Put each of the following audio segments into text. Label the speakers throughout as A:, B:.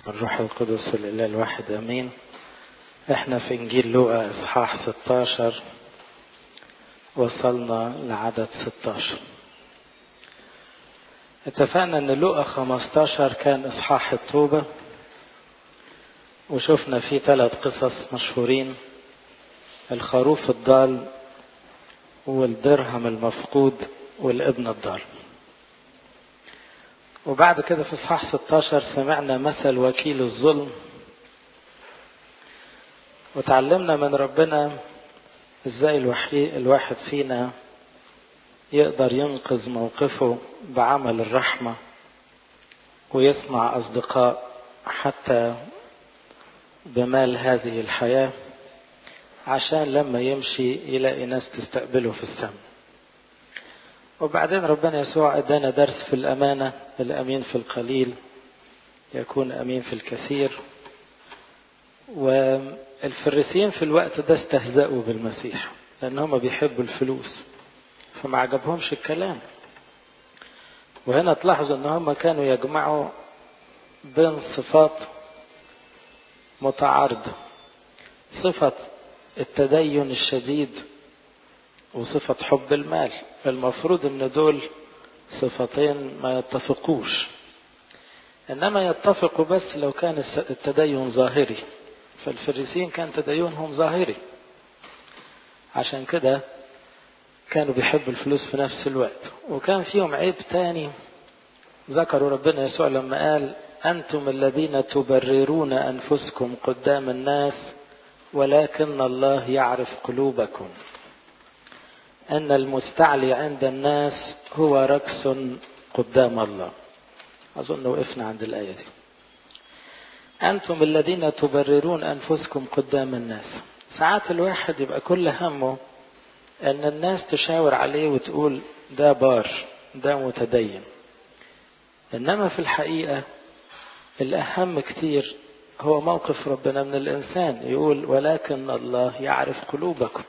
A: الروح القدس الإله الواحد أمين احنا في إنجيل لوقا إصحاح 16 وصلنا لعدد 16 اتفقنا ان لوقا 15 كان إصحاح التوبة وشفنا فيه ثلاث قصص مشهورين الخروف الضال والدرهم المفقود والابن الضال وبعد كده في اصحاح 16 سمعنا مثل وكيل الظلم وتعلمنا من ربنا ازاي الواحد فينا يقدر ينقذ موقفه بعمل الرحمة ويصنع أصدقاء حتى بمال هذه الحياة عشان لما يمشي يلاقي ناس تستقبله في السماء وبعدين ربنا يسوع ادانا درس في الامانه الامين في القليل يكون امين في الكثير والفريسيين في الوقت ده استهزأوا بالمسيح لان هم بيحبوا الفلوس فما عجبهمش الكلام وهنا تلاحظوا ان هم كانوا يجمعوا بين صفات متعارضه صفه التدين الشديد وصفة حب المال المفروض ان دول صفتين ما يتفقوش انما يتفقوا بس لو كان التدين ظاهري فالفريسيين كان تدينهم ظاهري عشان كده كانوا بيحبوا الفلوس في نفس الوقت وكان فيهم عيب تاني ذكروا ربنا يسوع لما قال أنتم الذين تبررون أنفسكم قدام الناس ولكن الله يعرف قلوبكم أن المستعلي عند الناس هو ركس قدام الله أظن وقفنا عند الآية دي أنتم الذين تبررون أنفسكم قدام الناس ساعات الواحد يبقى كل همه أن الناس تشاور عليه وتقول ده بار ده متدين إنما في الحقيقة الأهم كتير هو موقف ربنا من الإنسان يقول ولكن الله يعرف قلوبكم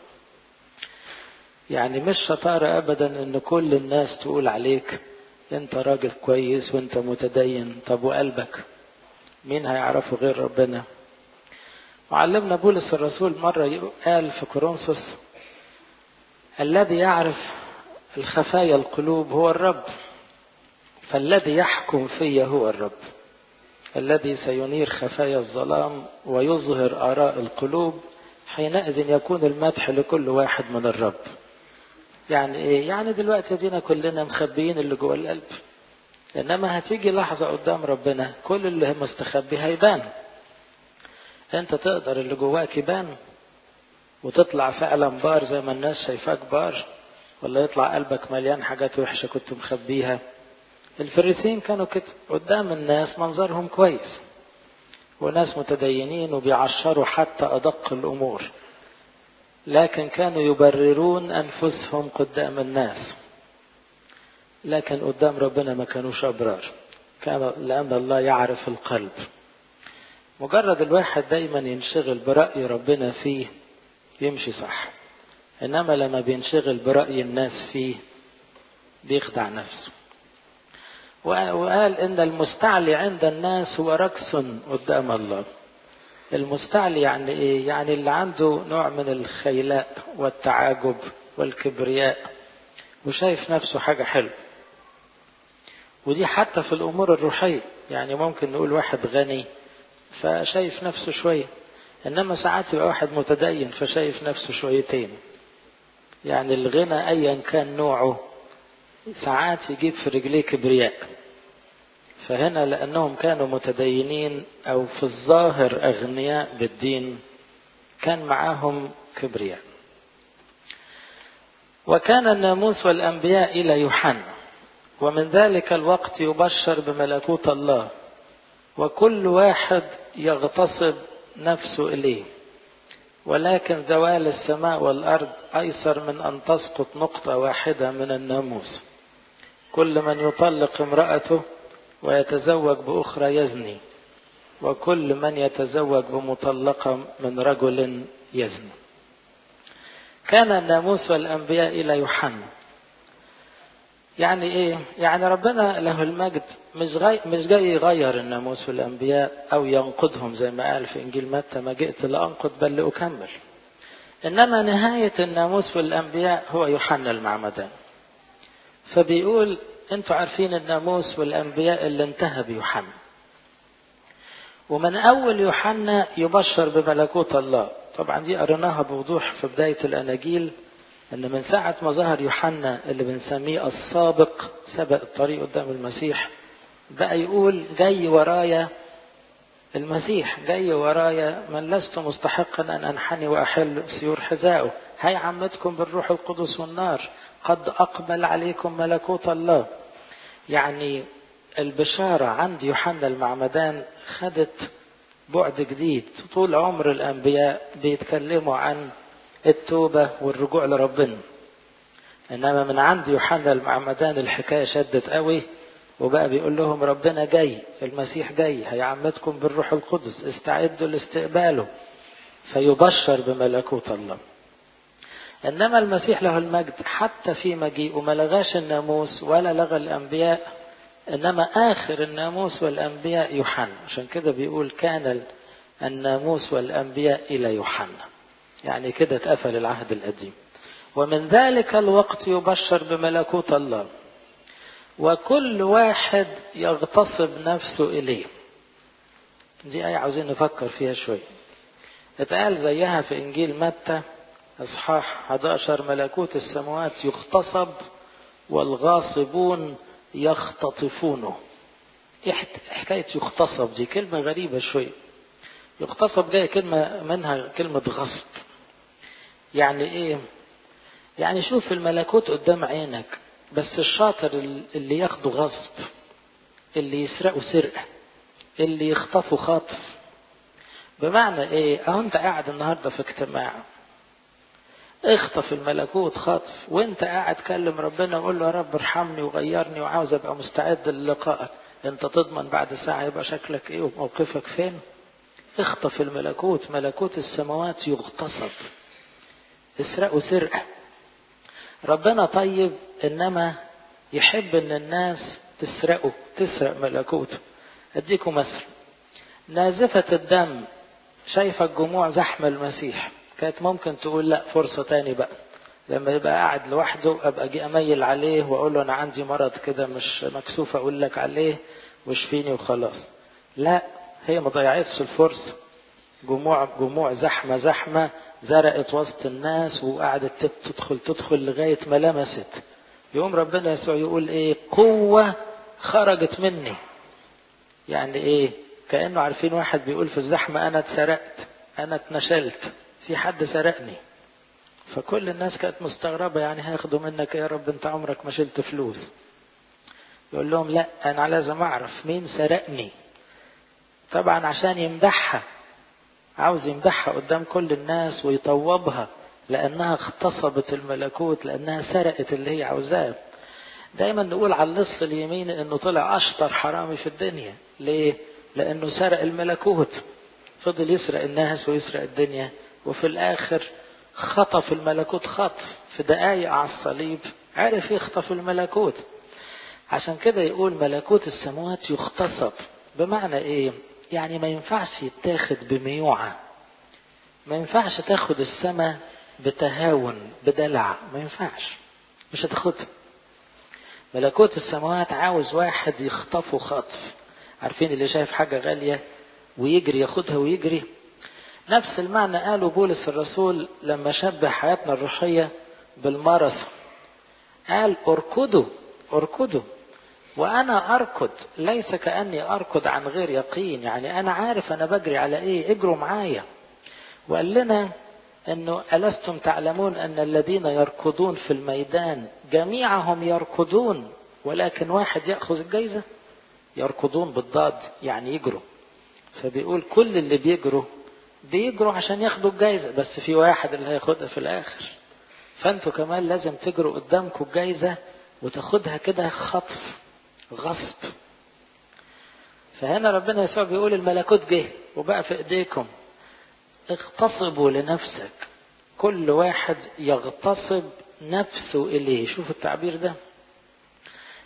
A: يعني مش شطارة أبدا أن كل الناس تقول عليك أنت راجل كويس وأنت متدين طب وقلبك مين هيعرفه غير ربنا وعلمنا بولس الرسول مرة قال في كورنثوس الذي يعرف الخفايا القلوب هو الرب فالذي يحكم في هو الرب الذي سينير خفايا الظلام ويظهر آراء القلوب حينئذ يكون المدح لكل واحد من الرب يعني ايه يعني دلوقتي دينا كلنا مخبيين اللي جوه القلب انما هتيجي لحظة قدام ربنا كل اللي مستخبي هيبان انت تقدر اللي جواك يبان وتطلع فعلا بار زي ما الناس شايفاك بار ولا يطلع قلبك مليان حاجات وحشة كنت مخبيها الفريسين كانوا كده قدام الناس منظرهم كويس وناس متدينين وبيعشروا حتى أدق الأمور لكن كانوا يبررون أنفسهم قدام الناس لكن قدام ربنا ما كانوش أبرار كان لأن الله يعرف القلب مجرد الواحد دايما ينشغل برأي ربنا فيه يمشي صح إنما لما بينشغل برأي الناس فيه بيخدع نفسه وقال إن المستعلي عند الناس هو ركس قدام الله المستعلي يعني ايه يعني اللي عنده نوع من الخيلاء والتعاجب والكبرياء وشايف نفسه حاجة حلوة ودي حتى في الامور الروحية يعني ممكن نقول واحد غني فشايف نفسه شوية انما ساعات يبقى واحد متدين فشايف نفسه شويتين يعني الغنى ايا كان نوعه ساعات يجيب في رجليه كبرياء فهنا لأنهم كانوا متدينين أو في الظاهر أغنياء بالدين كان معاهم كبرياء وكان الناموس والأنبياء إلى يوحنا ومن ذلك الوقت يبشر بملكوت الله وكل واحد يغتصب نفسه إليه ولكن زوال السماء والأرض أيسر من أن تسقط نقطة واحدة من الناموس كل من يطلق امرأته ويتزوج بأخرى يزني وكل من يتزوج بمطلقة من رجل يزني كان الناموس والأنبياء إلى يوحنا يعني إيه يعني ربنا له المجد مش جاي مش جاي يغير الناموس والانبياء او ينقضهم زي ما قال في انجيل متى ما جئت لانقض بل لاكمل انما نهايه الناموس والانبياء هو يوحنا المعمدان فبيقول انتوا عارفين الناموس والانبياء اللي انتهى بيوحنا ومن اول يوحنا يبشر بملكوت الله طبعا دي قريناها بوضوح في بدايه الاناجيل ان من ساعه ما ظهر يوحنا اللي بنسميه السابق سبق الطريق قدام المسيح بقى يقول جاي ورايا المسيح جاي ورايا من لست مستحقا ان انحني واحل سيور حذائه هي عمتكم بالروح القدس والنار قد اقبل عليكم ملكوت الله يعني البشارة عند يوحنا المعمدان خدت بعد جديد طول عمر الأنبياء بيتكلموا عن التوبة والرجوع لربنا إنما من عند يوحنا المعمدان الحكاية شدت قوي وبقى بيقول لهم ربنا جاي المسيح جاي هيعمدكم بالروح القدس استعدوا لاستقباله فيبشر بملكوت الله إنما المسيح له المجد حتى في مجيئه ما لغاش الناموس ولا لغى الأنبياء إنما آخر الناموس والأنبياء يوحنا عشان كده بيقول كان الناموس والأنبياء إلى يوحنا يعني كده اتقفل العهد القديم ومن ذلك الوقت يبشر بملكوت الله وكل واحد يغتصب نفسه إليه دي آية عاوزين نفكر فيها شوية اتقال زيها في إنجيل متى إصحاح 11 ملكوت السماوات يغتصب والغاصبون يختطفونه ايه حكاية يغتصب دي كلمة غريبة شوية يغتصب جاية كلمة منها كلمة غصب يعني ايه يعني شوف الملكوت قدام عينك بس الشاطر اللي ياخده غصب اللي يسرقه سرقة اللي يخطفه خطف بمعنى ايه اهو انت قاعد النهاردة في اجتماع اخطف الملكوت خطف وانت قاعد كلم ربنا وقول له يا رب ارحمني وغيرني وعاوز ابقى مستعد للقائك انت تضمن بعد ساعة يبقى شكلك ايه وموقفك فين اخطف الملكوت ملكوت السماوات يغتصب اسرقوا سرقة ربنا طيب انما يحب ان الناس تسرقه تسرق ملكوته اديكم مثل نازفة الدم شايفة الجموع زحم المسيح كانت ممكن تقول لا فرصة تاني بقى لما يبقى قاعد لوحده ابقى اجي اميل عليه واقول له انا عندي مرض كده مش مكسوف اقول لك عليه واشفيني وخلاص لا هي ما ضيعتش الفرصة جموع جموع زحمة زحمة زرقت وسط الناس وقعدت تدخل تدخل لغاية ما لمست يقوم ربنا يسوع يقول ايه قوة خرجت مني يعني ايه كأنه عارفين واحد بيقول في الزحمة انا اتسرقت انا اتنشلت في حد سرقني فكل الناس كانت مستغربة يعني هياخدوا منك يا رب انت عمرك ما شلت فلوس يقول لهم لا انا لازم اعرف مين سرقني طبعا عشان يمدحها عاوز يمدحها قدام كل الناس ويطوبها لانها اغتصبت الملكوت لانها سرقت اللي هي عاوزاه دايما نقول على اللص اليمين انه طلع اشطر حرامي في الدنيا ليه لانه سرق الملكوت فضل يسرق الناس ويسرق الدنيا وفي الاخر خطف الملكوت خطف في دقايق على الصليب عرف يخطف الملكوت عشان كده يقول ملكوت السماوات يغتصب بمعنى ايه يعني ما ينفعش يتاخد بميوعة ما ينفعش تاخد السماء بتهاون بدلع ما ينفعش مش هتاخدها ملكوت السماوات عاوز واحد يخطفه خطف عارفين اللي شايف حاجة غالية ويجري ياخدها ويجري نفس المعنى قاله بولس الرسول لما شبه حياتنا الروحية بالماراثون قال اركضوا اركضوا وانا اركض ليس كاني اركض عن غير يقين يعني انا عارف انا بجري على ايه اجروا معايا وقال لنا انه الستم تعلمون ان الذين يركضون في الميدان جميعهم يركضون ولكن واحد ياخذ الجائزه يركضون بالضاد يعني يجروا فبيقول كل اللي بيجروا بيجروا عشان ياخدوا الجائزه بس في واحد اللي هياخدها في الاخر فانتوا كمان لازم تجروا قدامكم الجائزه وتاخدها كده خطف غصب فهنا ربنا يسوع بيقول الملكوت جه وبقى في ايديكم اغتصبوا لنفسك كل واحد يغتصب نفسه اليه شوف التعبير ده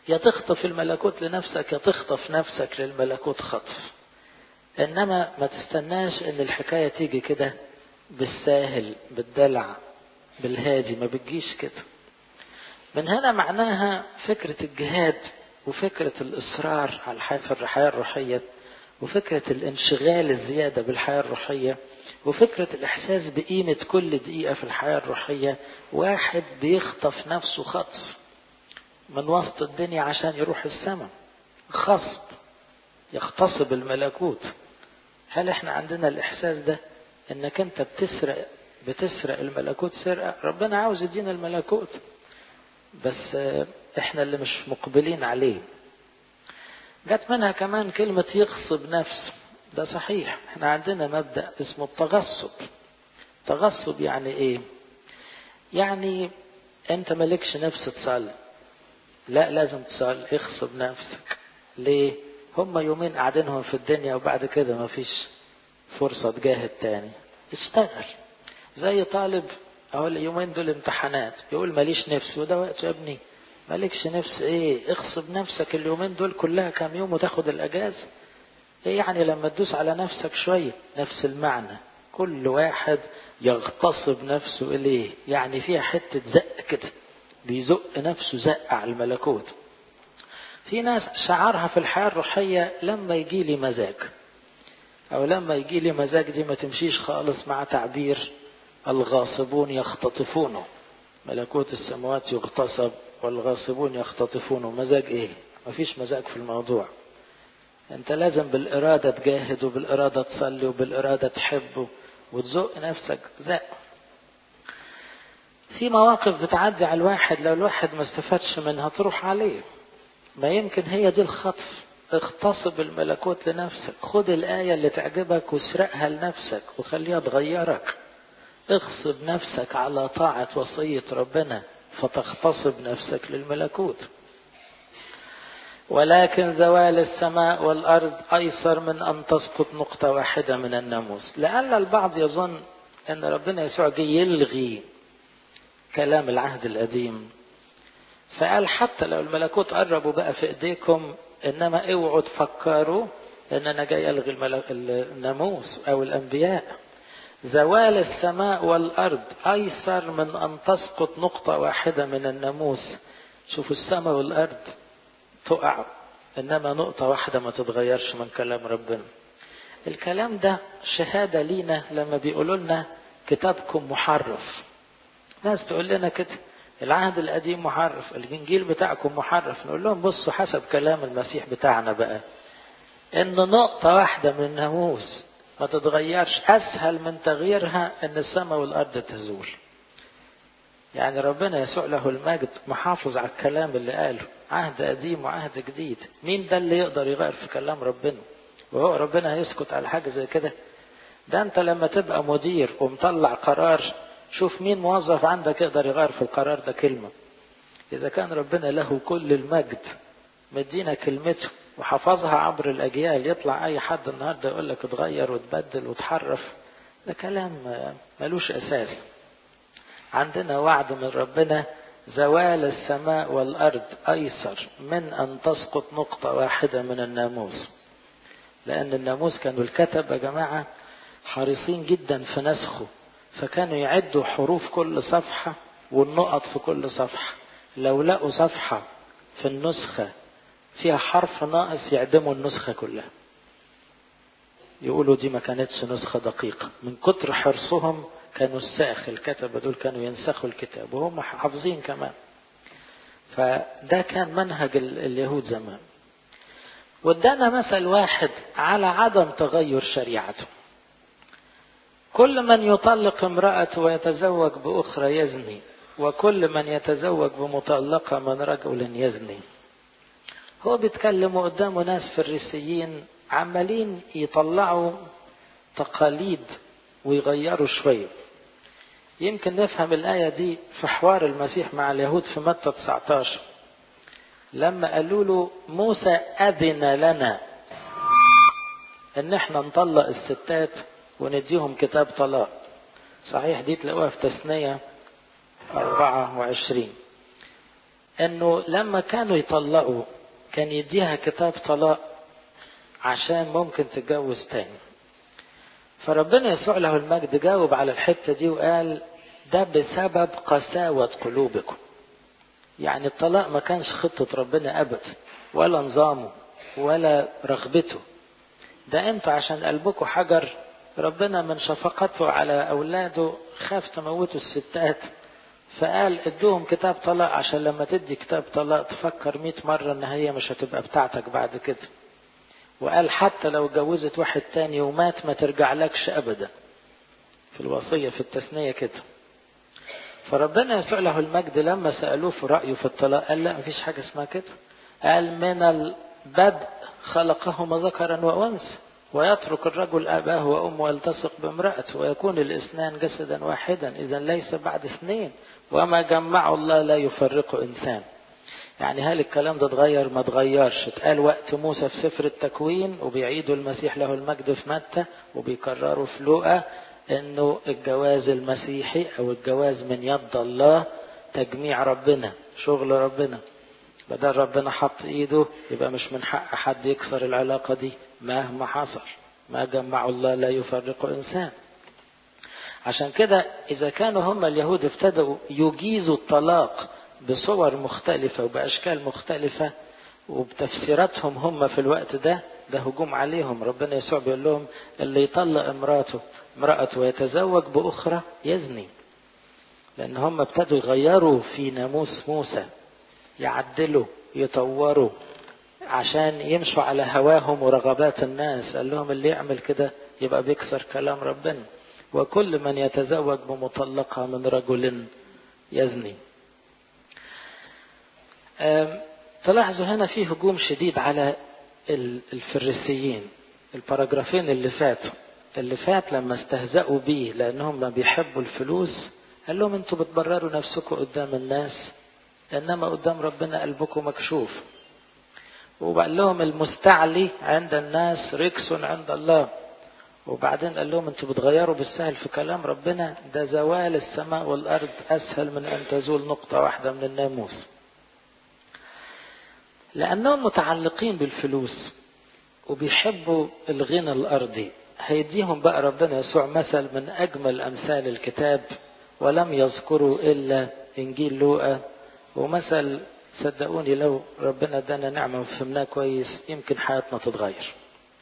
A: يا تخطف الملكوت لنفسك يا تخطف نفسك للملكوت خطف انما ما تستناش ان الحكاية تيجي كده بالساهل بالدلع بالهادي ما بتجيش كده من هنا معناها فكرة الجهاد وفكرة الإصرار على الحياة في الحياة الروحية وفكرة الانشغال الزيادة بالحياة الروحية وفكرة الإحساس بقيمة كل دقيقة في الحياة الروحية واحد بيخطف نفسه خطف من وسط الدنيا عشان يروح السماء خصب يغتصب الملكوت هل احنا عندنا الإحساس ده انك انت بتسرق بتسرق الملكوت سرقة ربنا عاوز يدينا الملكوت بس احنا اللي مش مقبلين عليه جت منها كمان كلمة يغصب نفسه ده صحيح احنا عندنا مبدأ اسمه التغصب تغصب يعني ايه يعني انت مالكش نفس تصلي لا لازم تصلي اغصب نفسك ليه هم يومين قاعدينهم في الدنيا وبعد كده مفيش فرصة تجاهد تاني اشتغل زي طالب اهو اليومين دول امتحانات يقول ماليش نفس وده وقت يا ابني مالكش نفس ايه اغصب نفسك اليومين دول كلها كام يوم وتاخد الاجازة ايه يعني لما تدوس على نفسك شوية نفس المعنى كل واحد يغتصب نفسه اليه يعني فيها حتة زق كده بيزق نفسه زق على الملكوت في ناس شعارها في الحياة الروحية لما يجي لي مزاج او لما يجي لي مزاج دي ما تمشيش خالص مع تعبير الغاصبون يختطفونه ملكوت السماوات يغتصب والغاصبون يختطفونه مزاج ايه مفيش مزاج في الموضوع انت لازم بالارادة تجاهد وبالارادة تصلي وبالارادة تحب وتزق نفسك زق في مواقف بتعدي على الواحد لو الواحد ما استفادش منها تروح عليه ما يمكن هي دي الخطف اغتصب الملكوت لنفسك خد الآية اللي تعجبك واسرقها لنفسك وخليها تغيرك اغصب نفسك على طاعة وصية ربنا فتغتصب نفسك للملكوت ولكن زوال السماء والأرض أيسر من أن تسقط نقطة واحدة من الناموس لعل البعض يظن أن ربنا يسوع جه يلغي كلام العهد القديم فقال حتى لو الملكوت قربوا بقى في ايديكم انما اوعوا تفكروا ان انا جاي الغي الملك الناموس او الانبياء زوال السماء والارض ايسر من ان تسقط نقطة واحدة من الناموس شوفوا السماء والارض تقع انما نقطة واحدة ما تتغيرش من كلام ربنا الكلام ده شهادة لينا لما بيقولوا لنا كتابكم محرف ناس تقول لنا كده العهد القديم محرف الانجيل بتاعكم محرف نقول لهم بصوا حسب كلام المسيح بتاعنا بقى ان نقطة واحدة من الناموس ما تتغيرش اسهل من تغييرها ان السماء والارض تزول يعني ربنا يسوع له المجد محافظ على الكلام اللي قاله عهد قديم وعهد جديد مين ده اللي يقدر يغير في كلام ربنا وهو ربنا هيسكت على حاجة زي كده ده انت لما تبقى مدير ومطلع قرار شوف مين موظف عندك يقدر يغير في القرار ده كلمة إذا كان ربنا له كل المجد مدينا كلمته وحفظها عبر الأجيال يطلع أي حد النهاردة يقول لك اتغير وتبدل وتحرف ده كلام ملوش أساس عندنا وعد من ربنا زوال السماء والأرض أيسر من أن تسقط نقطة واحدة من الناموس لأن الناموس كانوا الكتب يا جماعة حريصين جدا في نسخه فكانوا يعدوا حروف كل صفحة والنقط في كل صفحة لو لقوا صفحة في النسخة فيها حرف ناقص يعدموا النسخة كلها يقولوا دي ما كانتش نسخة دقيقة من كتر حرصهم كانوا الساخ الكتبة دول كانوا ينسخوا الكتاب وهم حافظين كمان فده كان منهج اليهود زمان وادانا مثل واحد على عدم تغير شريعته كل من يطلق امرأة ويتزوج بأخرى يزني وكل من يتزوج بمطلقة من رجل يزني هو بيتكلم قدامه ناس فريسيين عمالين يطلعوا تقاليد ويغيروا شوية يمكن نفهم الآية دي في حوار المسيح مع اليهود في متى 19 لما قالوا له موسى أذن لنا ان احنا نطلق الستات ونديهم كتاب طلاق صحيح دي تلاقوها في تثنية 24 انه لما كانوا يطلقوا كان يديها كتاب طلاق عشان ممكن تتجوز تاني فربنا يسوع له المجد جاوب على الحتة دي وقال ده بسبب قساوة قلوبكم يعني الطلاق ما كانش خطة ربنا أبدا ولا نظامه ولا رغبته ده انتوا عشان قلبكم حجر ربنا من شفقته على أولاده خاف تموتوا الستات فقال ادوهم كتاب طلاق عشان لما تدي كتاب طلاق تفكر مئة مرة ان هي مش هتبقى بتاعتك بعد كده وقال حتى لو اتجوزت واحد تاني ومات ما ترجع لكش ابدا في الوصية في التثنية كده فربنا يسوع له المجد لما سألوه في رأيه في الطلاق قال لا مفيش حاجة اسمها كده قال من البدء خلقهما ذكرا وأنثى ويترك الرجل أباه وأمه ويلتصق بامرأته ويكون الاثنان جسدا واحدا إذا ليس بعد اثنين وما جمعه الله لا يفرق إنسان يعني هل الكلام ده اتغير ما اتغيرش اتقال وقت موسى في سفر التكوين وبيعيدوا المسيح له المجد في متى وبيكرروا في لوقا انه الجواز المسيحي او الجواز من يد الله تجميع ربنا شغل ربنا بدل ربنا حط ايده يبقى مش من حق حد يكسر العلاقة دي مهما حصل ما جمع الله لا يفرق انسان عشان كده اذا كانوا هم اليهود ابتدأوا يجيزوا الطلاق بصور مختلفة وبأشكال مختلفة وبتفسيراتهم هم في الوقت ده ده هجوم عليهم ربنا يسوع بيقول لهم اللي يطلق امراته امرأته ويتزوج بأخرى يزني لأن هم ابتدوا يغيروا في ناموس موسى يعدلوا يطوروا عشان يمشوا على هواهم ورغبات الناس قال لهم اللي يعمل كده يبقى بيكسر كلام ربنا وكل من يتزوج بمطلقة من رجل يزني تلاحظوا هنا في هجوم شديد على الفريسيين الباراجرافين اللي فاتوا اللي فات لما استهزأوا بيه لأنهم ما بيحبوا الفلوس قال لهم انتوا بتبرروا نفسكم قدام الناس إنما قدام ربنا قلبكم مكشوف وقال لهم المستعلي عند الناس ركس عند الله وبعدين قال لهم انتوا بتغيروا بالسهل في كلام ربنا ده زوال السماء والأرض أسهل من أن تزول نقطة واحدة من الناموس لأنهم متعلقين بالفلوس وبيحبوا الغنى الأرضي هيديهم بقى ربنا يسوع مثل من أجمل أمثال الكتاب ولم يذكروا إلا إنجيل لوقا ومثل صدقوني لو ربنا ادانا نعمة وفهمناه كويس يمكن حياتنا تتغير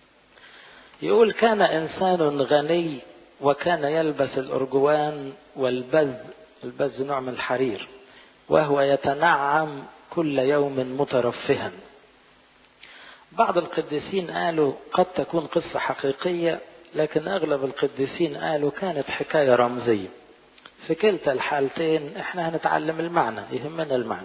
A: يقول كان إنسان غني وكان يلبس الأرجوان والبذ البذ نوع من الحرير وهو يتنعم كل يوم مترفها بعض القديسين قالوا قد تكون قصة حقيقية لكن أغلب القديسين قالوا كانت حكاية رمزية في كلتا الحالتين احنا هنتعلم المعنى يهمنا المعنى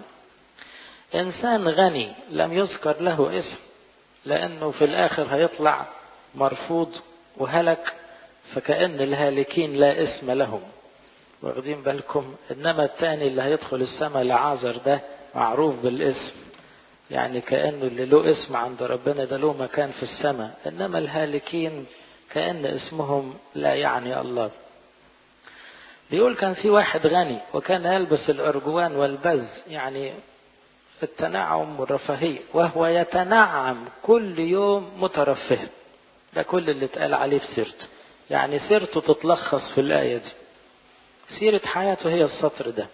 A: إنسان غني لم يذكر له اسم لأنه في الآخر هيطلع مرفوض وهلك فكأن الهالكين لا اسم لهم واخدين بالكم إنما الثاني اللي هيدخل السماء لعازر ده معروف بالاسم يعني كأنه اللي له اسم عند ربنا ده له مكان في السماء إنما الهالكين كأن اسمهم لا يعني الله بيقول كان في واحد غني وكان يلبس الأرجوان والبز يعني التنعم والرفاهية وهو يتنعم كل يوم مترفه ده كل اللي اتقال عليه في سيرته يعني سيرته تتلخص في الآية دي سيرة حياته هي السطر ده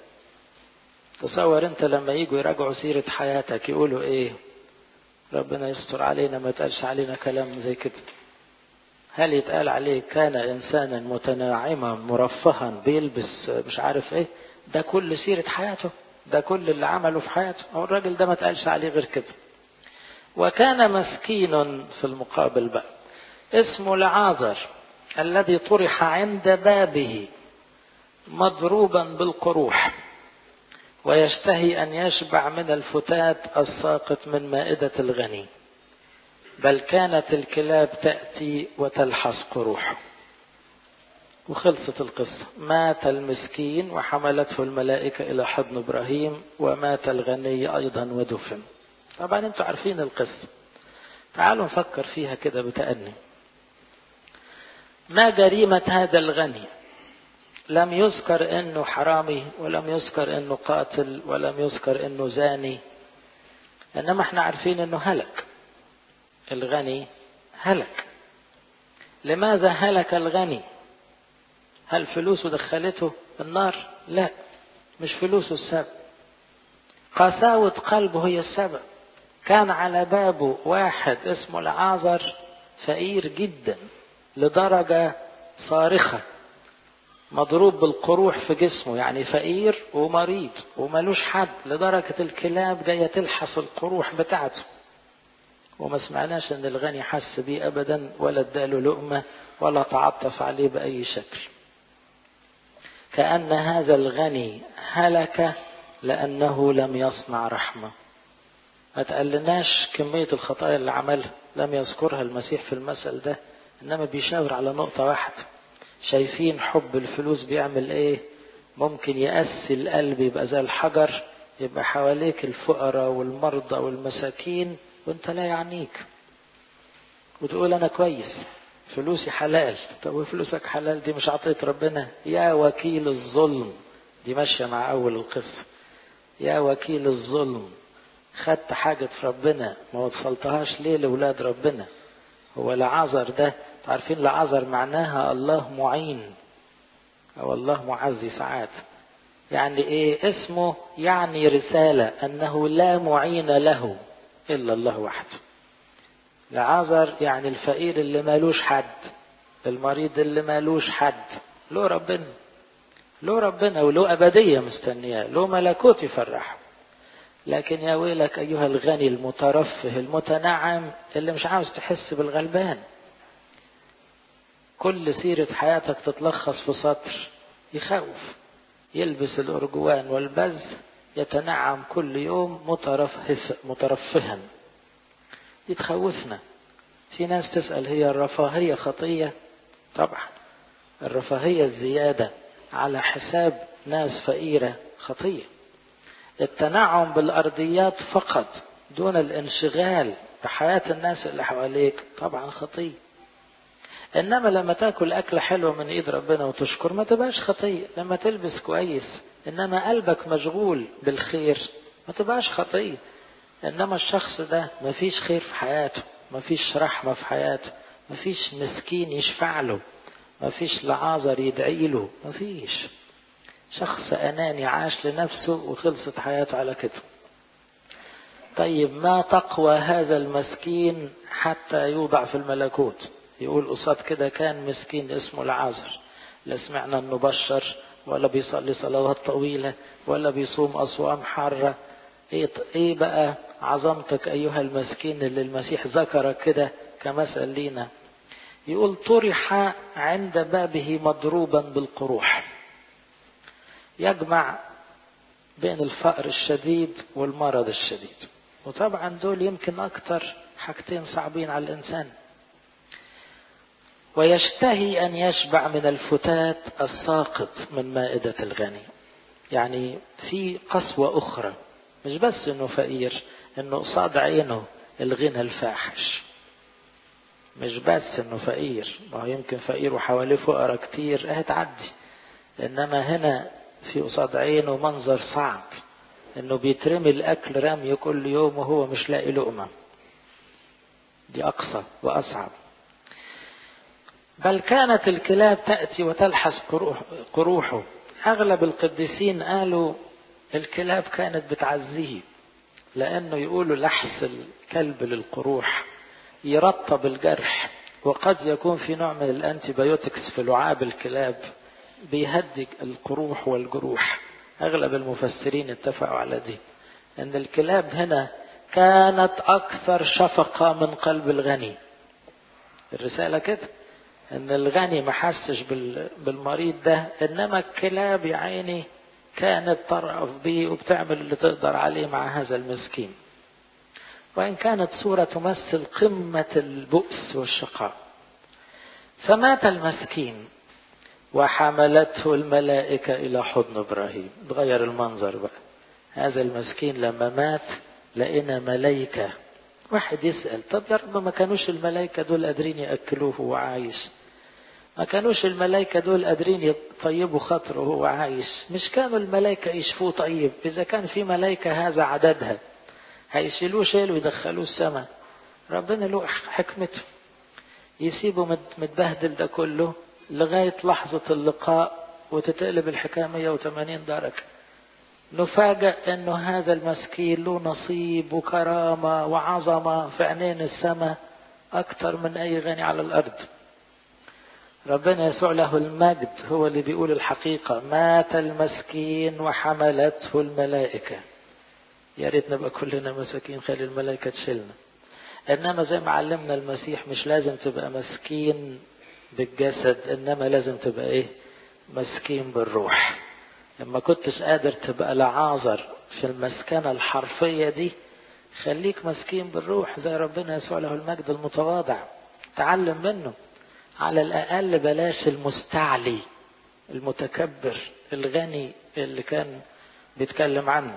A: تصور انت لما يجوا يراجعوا سيرة حياتك يقولوا ايه ربنا يستر علينا ما يتقالش علينا كلام زي كده هل يتقال عليه كان انسانا متناعما مرفها بيلبس مش عارف ايه ده كل سيرة حياته ده كل اللي عمله في حياته هو الراجل ده ما تقالش عليه غير كده وكان مسكين في المقابل بقى اسمه لعازر الذي طرح عند بابه مضروبا بالقروح ويشتهي أن يشبع من الفتات الساقط من مائدة الغني بل كانت الكلاب تأتي وتلحس قروحه وخلصت القصة مات المسكين وحملته الملائكة إلى حضن إبراهيم ومات الغني أيضا ودفن طبعا انتوا عارفين القصة تعالوا نفكر فيها كده بتأني ما جريمة هذا الغني لم يذكر انه حرامي ولم يذكر انه قاتل ولم يذكر انه زاني انما احنا عارفين انه هلك الغني هلك لماذا هلك الغني هل فلوسه دخلته النار لا مش فلوسه السبب قساوة قلبه هي السبب كان على بابه واحد اسمه العازر فقير جدا لدرجة صارخة مضروب بالقروح في جسمه يعني فقير ومريض وملوش حد لدرجة الكلاب جاية تلحس القروح بتاعته وما سمعناش ان الغني حس بيه ابدا ولا اداله لقمة ولا تعطف عليه بأي شكل كأن هذا الغني هلك لأنه لم يصنع رحمة ما تقلناش كمية الخطايا اللي عملها لم يذكرها المسيح في المثل ده إنما بيشاور على نقطة واحدة شايفين حب الفلوس بيعمل إيه ممكن يأسي القلب يبقى زي الحجر يبقى حواليك الفقراء والمرضى والمساكين وانت لا يعنيك وتقول أنا كويس فلوسي حلال طب وفلوسك حلال دي مش عطية ربنا يا وكيل الظلم دي ماشية مع أول القصة يا وكيل الظلم خدت حاجة في ربنا ما وصلتهاش ليه لولاد ربنا هو لعذر ده عارفين لعذر معناها الله معين أو الله معزي ساعات يعني إيه اسمه يعني رسالة أنه لا معين له إلا الله وحده لعذر يعني الفقير اللي مالوش حد المريض اللي مالوش حد له ربنا له ربنا وله أبدية مستنياه له ملكوت يفرحه لكن يا ويلك أيها الغني المترفه المتنعم اللي مش عاوز تحس بالغلبان كل سيرة حياتك تتلخص في سطر يخوف يلبس الأرجوان والبز يتنعم كل يوم مترفه مترفها دي تخوفنا في ناس تسأل هي الرفاهية خطية طبعا الرفاهية الزيادة على حساب ناس فقيرة خطية التنعم بالأرضيات فقط دون الانشغال بحياة الناس اللي حواليك طبعا خطية إنما لما تاكل أكلة حلوة من إيد ربنا وتشكر ما تبقاش خطية لما تلبس كويس إنما قلبك مشغول بالخير ما تبقاش خطية إنما الشخص ده ما فيش خير في حياته ما فيش رحمة في حياته ما فيش مسكين يشفع له ما فيش لعازر يدعي له ما فيش شخص أناني عاش لنفسه وخلصت حياته على كده طيب ما تقوى هذا المسكين حتى يوضع في الملكوت يقول قصاد كده كان مسكين اسمه العازر لا سمعنا انه بشر ولا بيصلي صلوات طويلة ولا بيصوم أصوام حارة ايه, ايه بقى عظمتك ايها المسكين اللي المسيح ذكرك كده كمثل لينا يقول طرح عند بابه مضروبا بالقروح يجمع بين الفقر الشديد والمرض الشديد وطبعا دول يمكن اكتر حاجتين صعبين على الانسان ويشتهي ان يشبع من الفتات الساقط من مائدة الغني يعني في قسوة اخرى مش بس انه فقير انه قصاد عينه الغنى الفاحش مش بس انه فقير ما هو يمكن فقير وحواليه فقراء كتير اه تعدي انما هنا في قصاد عينه منظر صعب انه بيترمي الاكل رمي كل يوم وهو مش لاقي لقمة دي اقصى واصعب بل كانت الكلاب تأتي وتلحس قروحه اغلب القديسين قالوا الكلاب كانت بتعزيه لانه يقولوا لحس الكلب للقروح يرطب الجرح وقد يكون في نوع من الانتيبيوتكس في لعاب الكلاب بيهدي القروح والجروح اغلب المفسرين اتفقوا على دي ان الكلاب هنا كانت اكثر شفقة من قلب الغني الرسالة كده ان الغني ما حسش بالمريض ده انما الكلاب يا عيني كانت ترأف به وبتعمل اللي تقدر عليه مع هذا المسكين وإن كانت صورة تمثل قمة البؤس والشقاء فمات المسكين وحملته الملائكة إلى حضن إبراهيم تغير المنظر بقى هذا المسكين لما مات لقينا ملائكة واحد يسأل طب يا رب ما كانوش الملائكة دول قادرين يأكلوه وهو عايش ما كانوش الملائكة دول قادرين يطيبوا خاطره وهو عايش مش كانوا الملائكة يشفوه طيب إذا كان في ملائكة هذا عددها هيشيلوه شيل ويدخلوه السماء ربنا له حكمته يسيبه متبهدل ده كله لغاية لحظة اللقاء وتتقلب الحكاية 180 درجة نفاجأ انه هذا المسكين له نصيب وكرامة وعظمة في عينين السماء اكتر من اي غني على الارض ربنا يسوع له المجد هو اللي بيقول الحقيقة مات المسكين وحملته الملائكة يا ريت نبقى كلنا مساكين خلي الملائكة تشيلنا انما زي ما علمنا المسيح مش لازم تبقى مسكين بالجسد انما لازم تبقى ايه مسكين بالروح لما كنتش قادر تبقى لعازر في المسكنة الحرفية دي خليك مسكين بالروح زي ربنا يسوع له المجد المتواضع تعلم منه على الأقل بلاش المستعلي المتكبر الغني اللي كان بيتكلم عنه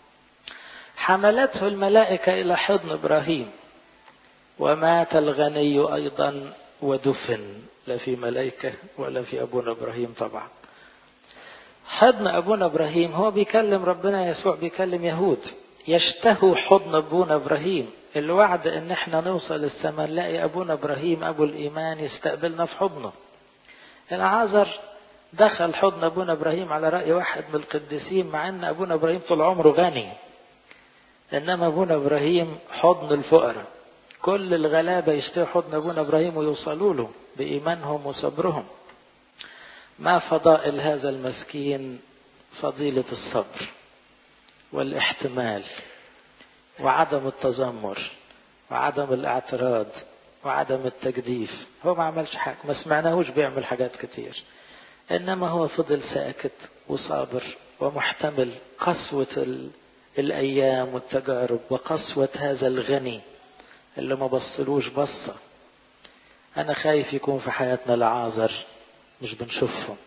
A: حملته الملائكة إلى حضن إبراهيم ومات الغني أيضا ودفن لا في ملائكة ولا في أبونا إبراهيم طبعا حضن أبونا إبراهيم هو بيكلم ربنا يسوع بيكلم يهود يشتهوا حضن أبونا إبراهيم الوعد ان احنا نوصل السماء نلاقي ابونا ابراهيم ابو الايمان يستقبلنا في حضنه العازر دخل حضن ابونا ابراهيم على راي واحد من القديسين مع ان ابونا ابراهيم طول عمره غني انما ابونا ابراهيم حضن الفقراء كل الغلابه يشتهوا حضن ابونا ابراهيم ويوصلوا له بايمانهم وصبرهم ما فضائل هذا المسكين فضيله الصبر والاحتمال وعدم التذمر وعدم الاعتراض وعدم التجديف هو ما عملش حاجة ما سمعناهوش بيعمل حاجات كتير إنما هو فضل ساكت وصابر ومحتمل قسوة ال... الأيام والتجارب وقسوة هذا الغني اللي ما بصلوش بصة أنا خايف يكون في حياتنا لعازر مش بنشوفهم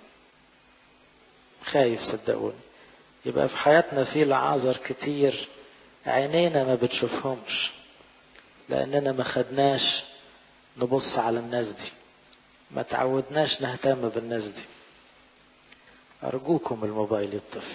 A: خايف صدقوني يبقى في حياتنا في لعازر كتير عينينا ما بتشوفهمش لأننا ما خدناش نبص على الناس دي ما تعودناش نهتم بالناس دي أرجوكم الموبايل يطفي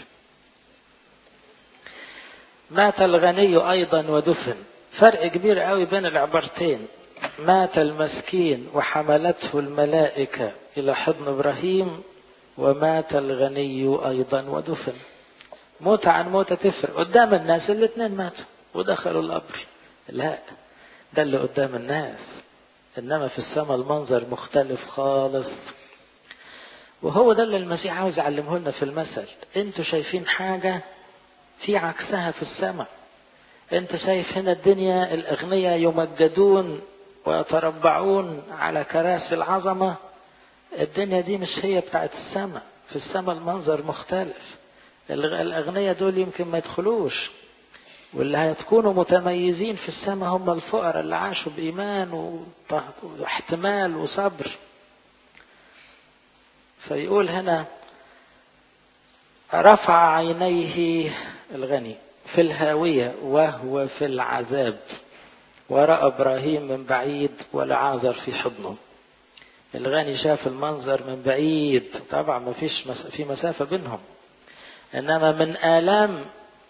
A: مات الغني أيضا ودفن فرق كبير قوي بين العبارتين مات المسكين وحملته الملائكة إلى حضن إبراهيم ومات الغني أيضا ودفن موتة عن موتة تفرق قدام الناس الاثنين ماتوا ودخلوا القبر لا ده اللي قدام الناس انما في السماء المنظر مختلف خالص وهو ده اللي المسيح عاوز يعلمه لنا في المثل انتوا شايفين حاجة في عكسها في السماء انت شايف هنا الدنيا الاغنياء يمجدون ويتربعون على كراسي العظمة الدنيا دي مش هي بتاعت السماء في السماء المنظر مختلف الأغنياء دول يمكن ما يدخلوش واللي هتكونوا متميزين في السماء هم الفقراء اللي عاشوا بإيمان واحتمال وصبر فيقول هنا رفع عينيه الغني في الهاوية وهو في العذاب ورأى إبراهيم من بعيد والعازر في حضنه الغني شاف المنظر من بعيد طبعا ما فيش في مسافة بينهم إنما من آلام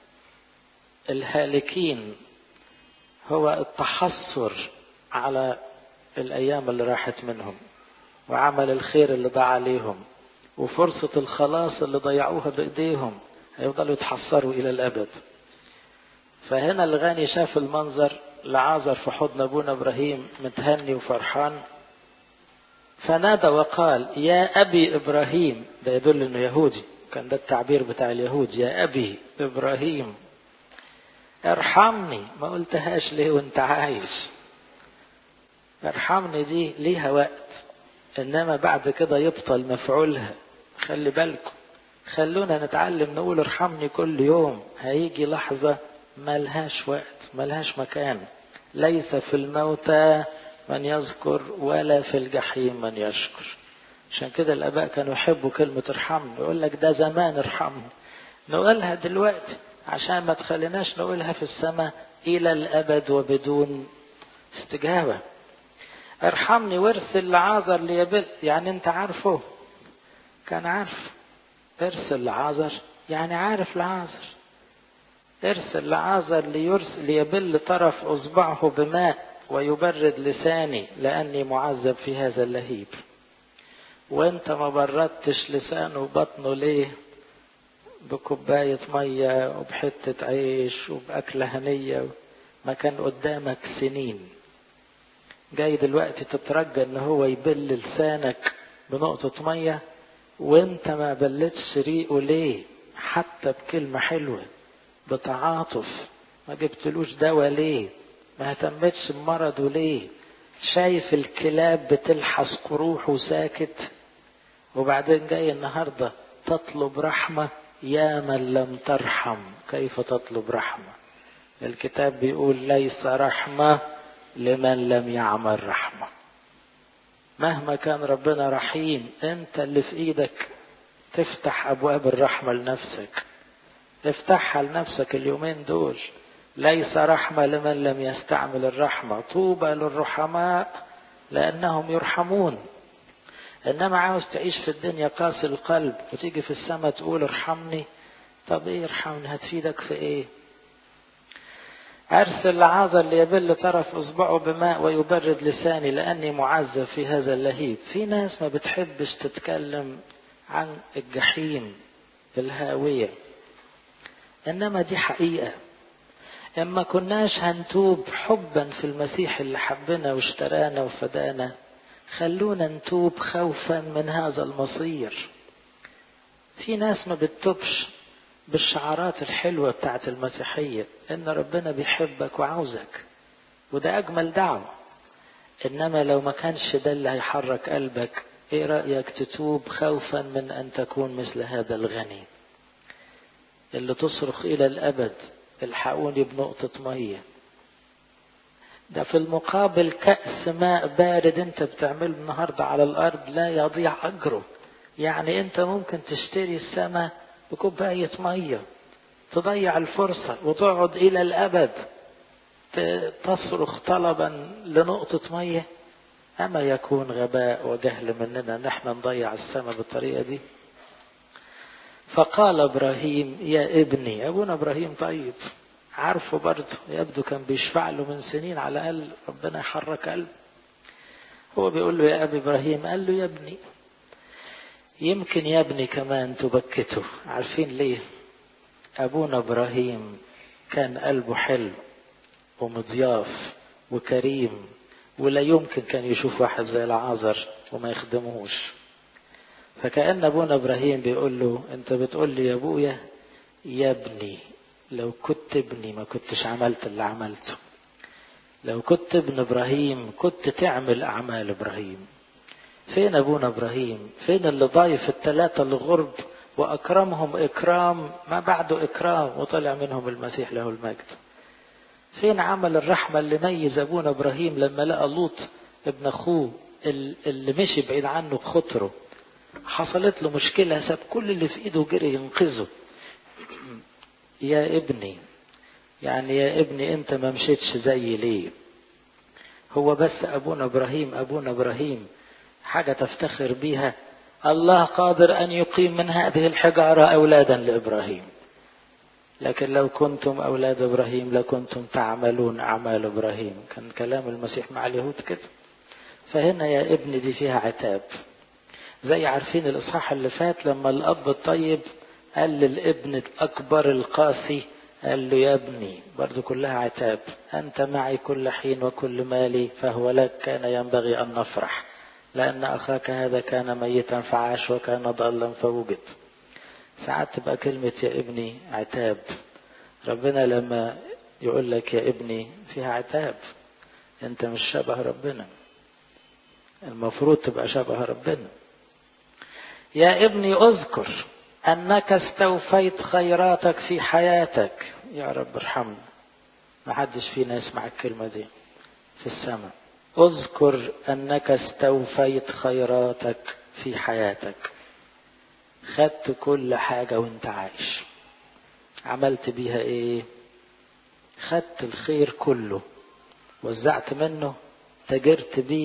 A: الهالكين هو التحسر على الأيام اللي راحت منهم وعمل الخير اللي ضاع عليهم وفرصة الخلاص اللي ضيعوها بإيديهم هيفضلوا يتحسروا إلى الأبد فهنا الغني شاف المنظر لعازر في حضن أبونا إبراهيم متهني وفرحان فنادى وقال يا أبي إبراهيم ده يدل إنه يهودي كان ده التعبير بتاع اليهود يا أبي إبراهيم ارحمني ما قلتهاش ليه وانت عايش ارحمني دي ليها وقت انما بعد كده يبطل مفعولها خلي بالكم خلونا نتعلم نقول ارحمني كل يوم هيجي لحظة ملهاش وقت ملهاش مكان ليس في الموتى من يذكر ولا في الجحيم من يشكر عشان كده الاباء كانوا يحبوا كلمة ارحمني يقول لك ده زمان ارحمني نقولها دلوقتي عشان ما تخليناش نقولها في السماء الى الابد وبدون استجابة ارحمني وارسل لعازر ليبل يعني انت عارفه كان عارف ارسل لعازر يعني عارف لعازر ارسل لعازر ليرسل ليبل طرف اصبعه بماء ويبرد لساني لاني معذب في هذا اللهيب وانت ما بردتش لسانه وبطنه ليه بكوباية مية وبحتة عيش وبأكلة هنية ما كان قدامك سنين جاي دلوقتي تترجى ان هو يبل لسانك بنقطة مية وانت ما بلتش ريقه ليه حتى بكلمة حلوة بتعاطف ما جبتلوش دواء ليه ما اهتمتش بمرضه ليه شايف الكلاب بتلحس قروح وساكت وبعدين جاي النهاردة تطلب رحمة يا من لم ترحم كيف تطلب رحمة الكتاب بيقول ليس رحمة لمن لم يعمل رحمة مهما كان ربنا رحيم انت اللي في ايدك تفتح ابواب الرحمة لنفسك افتحها لنفسك اليومين دول ليس رحمة لمن لم يستعمل الرحمة طوبى للرحماء لأنهم يرحمون إنما عاوز تعيش في الدنيا قاسي القلب وتيجي في السماء تقول ارحمني طب ايه ارحمني هتفيدك في ايه أرسل لعازر ليبل طرف إصبعه بماء ويبرد لساني لأني معذب في هذا اللهيب في ناس ما بتحبش تتكلم عن الجحيم الهاوية إنما دي حقيقة إما كناش هنتوب حبا في المسيح اللي حبنا واشترانا وفدانا خلونا نتوب خوفا من هذا المصير في ناس ما بتتوبش بالشعارات الحلوة بتاعت المسيحية إن ربنا بيحبك وعاوزك وده أجمل دعوة إنما لو ما كانش ده اللي هيحرك قلبك إيه رأيك تتوب خوفا من أن تكون مثل هذا الغني اللي تصرخ إلى الأبد الحقوني بنقطة مية ده في المقابل كأس ماء بارد انت بتعمله النهاردة على الأرض لا يضيع أجره يعني انت ممكن تشتري السماء بكوباية مية تضيع الفرصة وتقعد إلى الأبد تصرخ طلبا لنقطة مية أما يكون غباء وجهل مننا نحن نضيع السماء بالطريقة دي فقال ابراهيم يا ابني ابونا ابراهيم طيب عارفه برضه يبدو كان بيشفع له من سنين على الاقل ربنا يحرك قلبه هو بيقول له يا ابي ابراهيم قال له يا ابني يمكن يا ابني كمان تبكته عارفين ليه ابونا ابراهيم كان قلبه حلو ومضياف وكريم ولا يمكن كان يشوف واحد زي العازر وما يخدمهوش فكأن أبونا إبراهيم بيقول له أنت بتقول لي يا أبويا يا ابني لو كنت ابني ما كنتش عملت اللي عملته لو كنت ابن إبراهيم كنت تعمل أعمال إبراهيم فين أبونا إبراهيم فين اللي ضايف الثلاثة الغرب وأكرمهم إكرام ما بعده إكرام وطلع منهم المسيح له المجد فين عمل الرحمة اللي ميز أبونا إبراهيم لما لقى لوط ابن أخوه اللي مشي بعيد عنه بخطره حصلت له مشكلة ساب كل اللي في ايده جري ينقذه يا ابني يعني يا ابني انت ما مشيتش زي ليه هو بس ابونا ابراهيم ابونا ابراهيم حاجة تفتخر بيها الله قادر ان يقيم من هذه الحجارة اولادا لابراهيم لكن لو كنتم اولاد ابراهيم لكنتم تعملون اعمال ابراهيم كان كلام المسيح مع اليهود كده فهنا يا ابني دي فيها عتاب زي عارفين الاصحاح اللي فات لما الاب الطيب قال للابن الاكبر القاسي قال له يا ابني برضو كلها عتاب انت معي كل حين وكل مالي فهو لك كان ينبغي ان نفرح لان اخاك هذا كان ميتا فعاش وكان ضالا فوجد ساعات تبقى كلمة يا ابني عتاب ربنا لما يقول لك يا ابني فيها عتاب انت مش شبه ربنا المفروض تبقى شبه ربنا يا ابني اذكر انك استوفيت خيراتك في حياتك يا رب ارحمنا ما حدش فينا يسمع الكلمة دي في السماء اذكر انك استوفيت خيراتك في حياتك خدت كل حاجة وانت عايش عملت بيها ايه خدت الخير كله وزعت منه تجرت بيه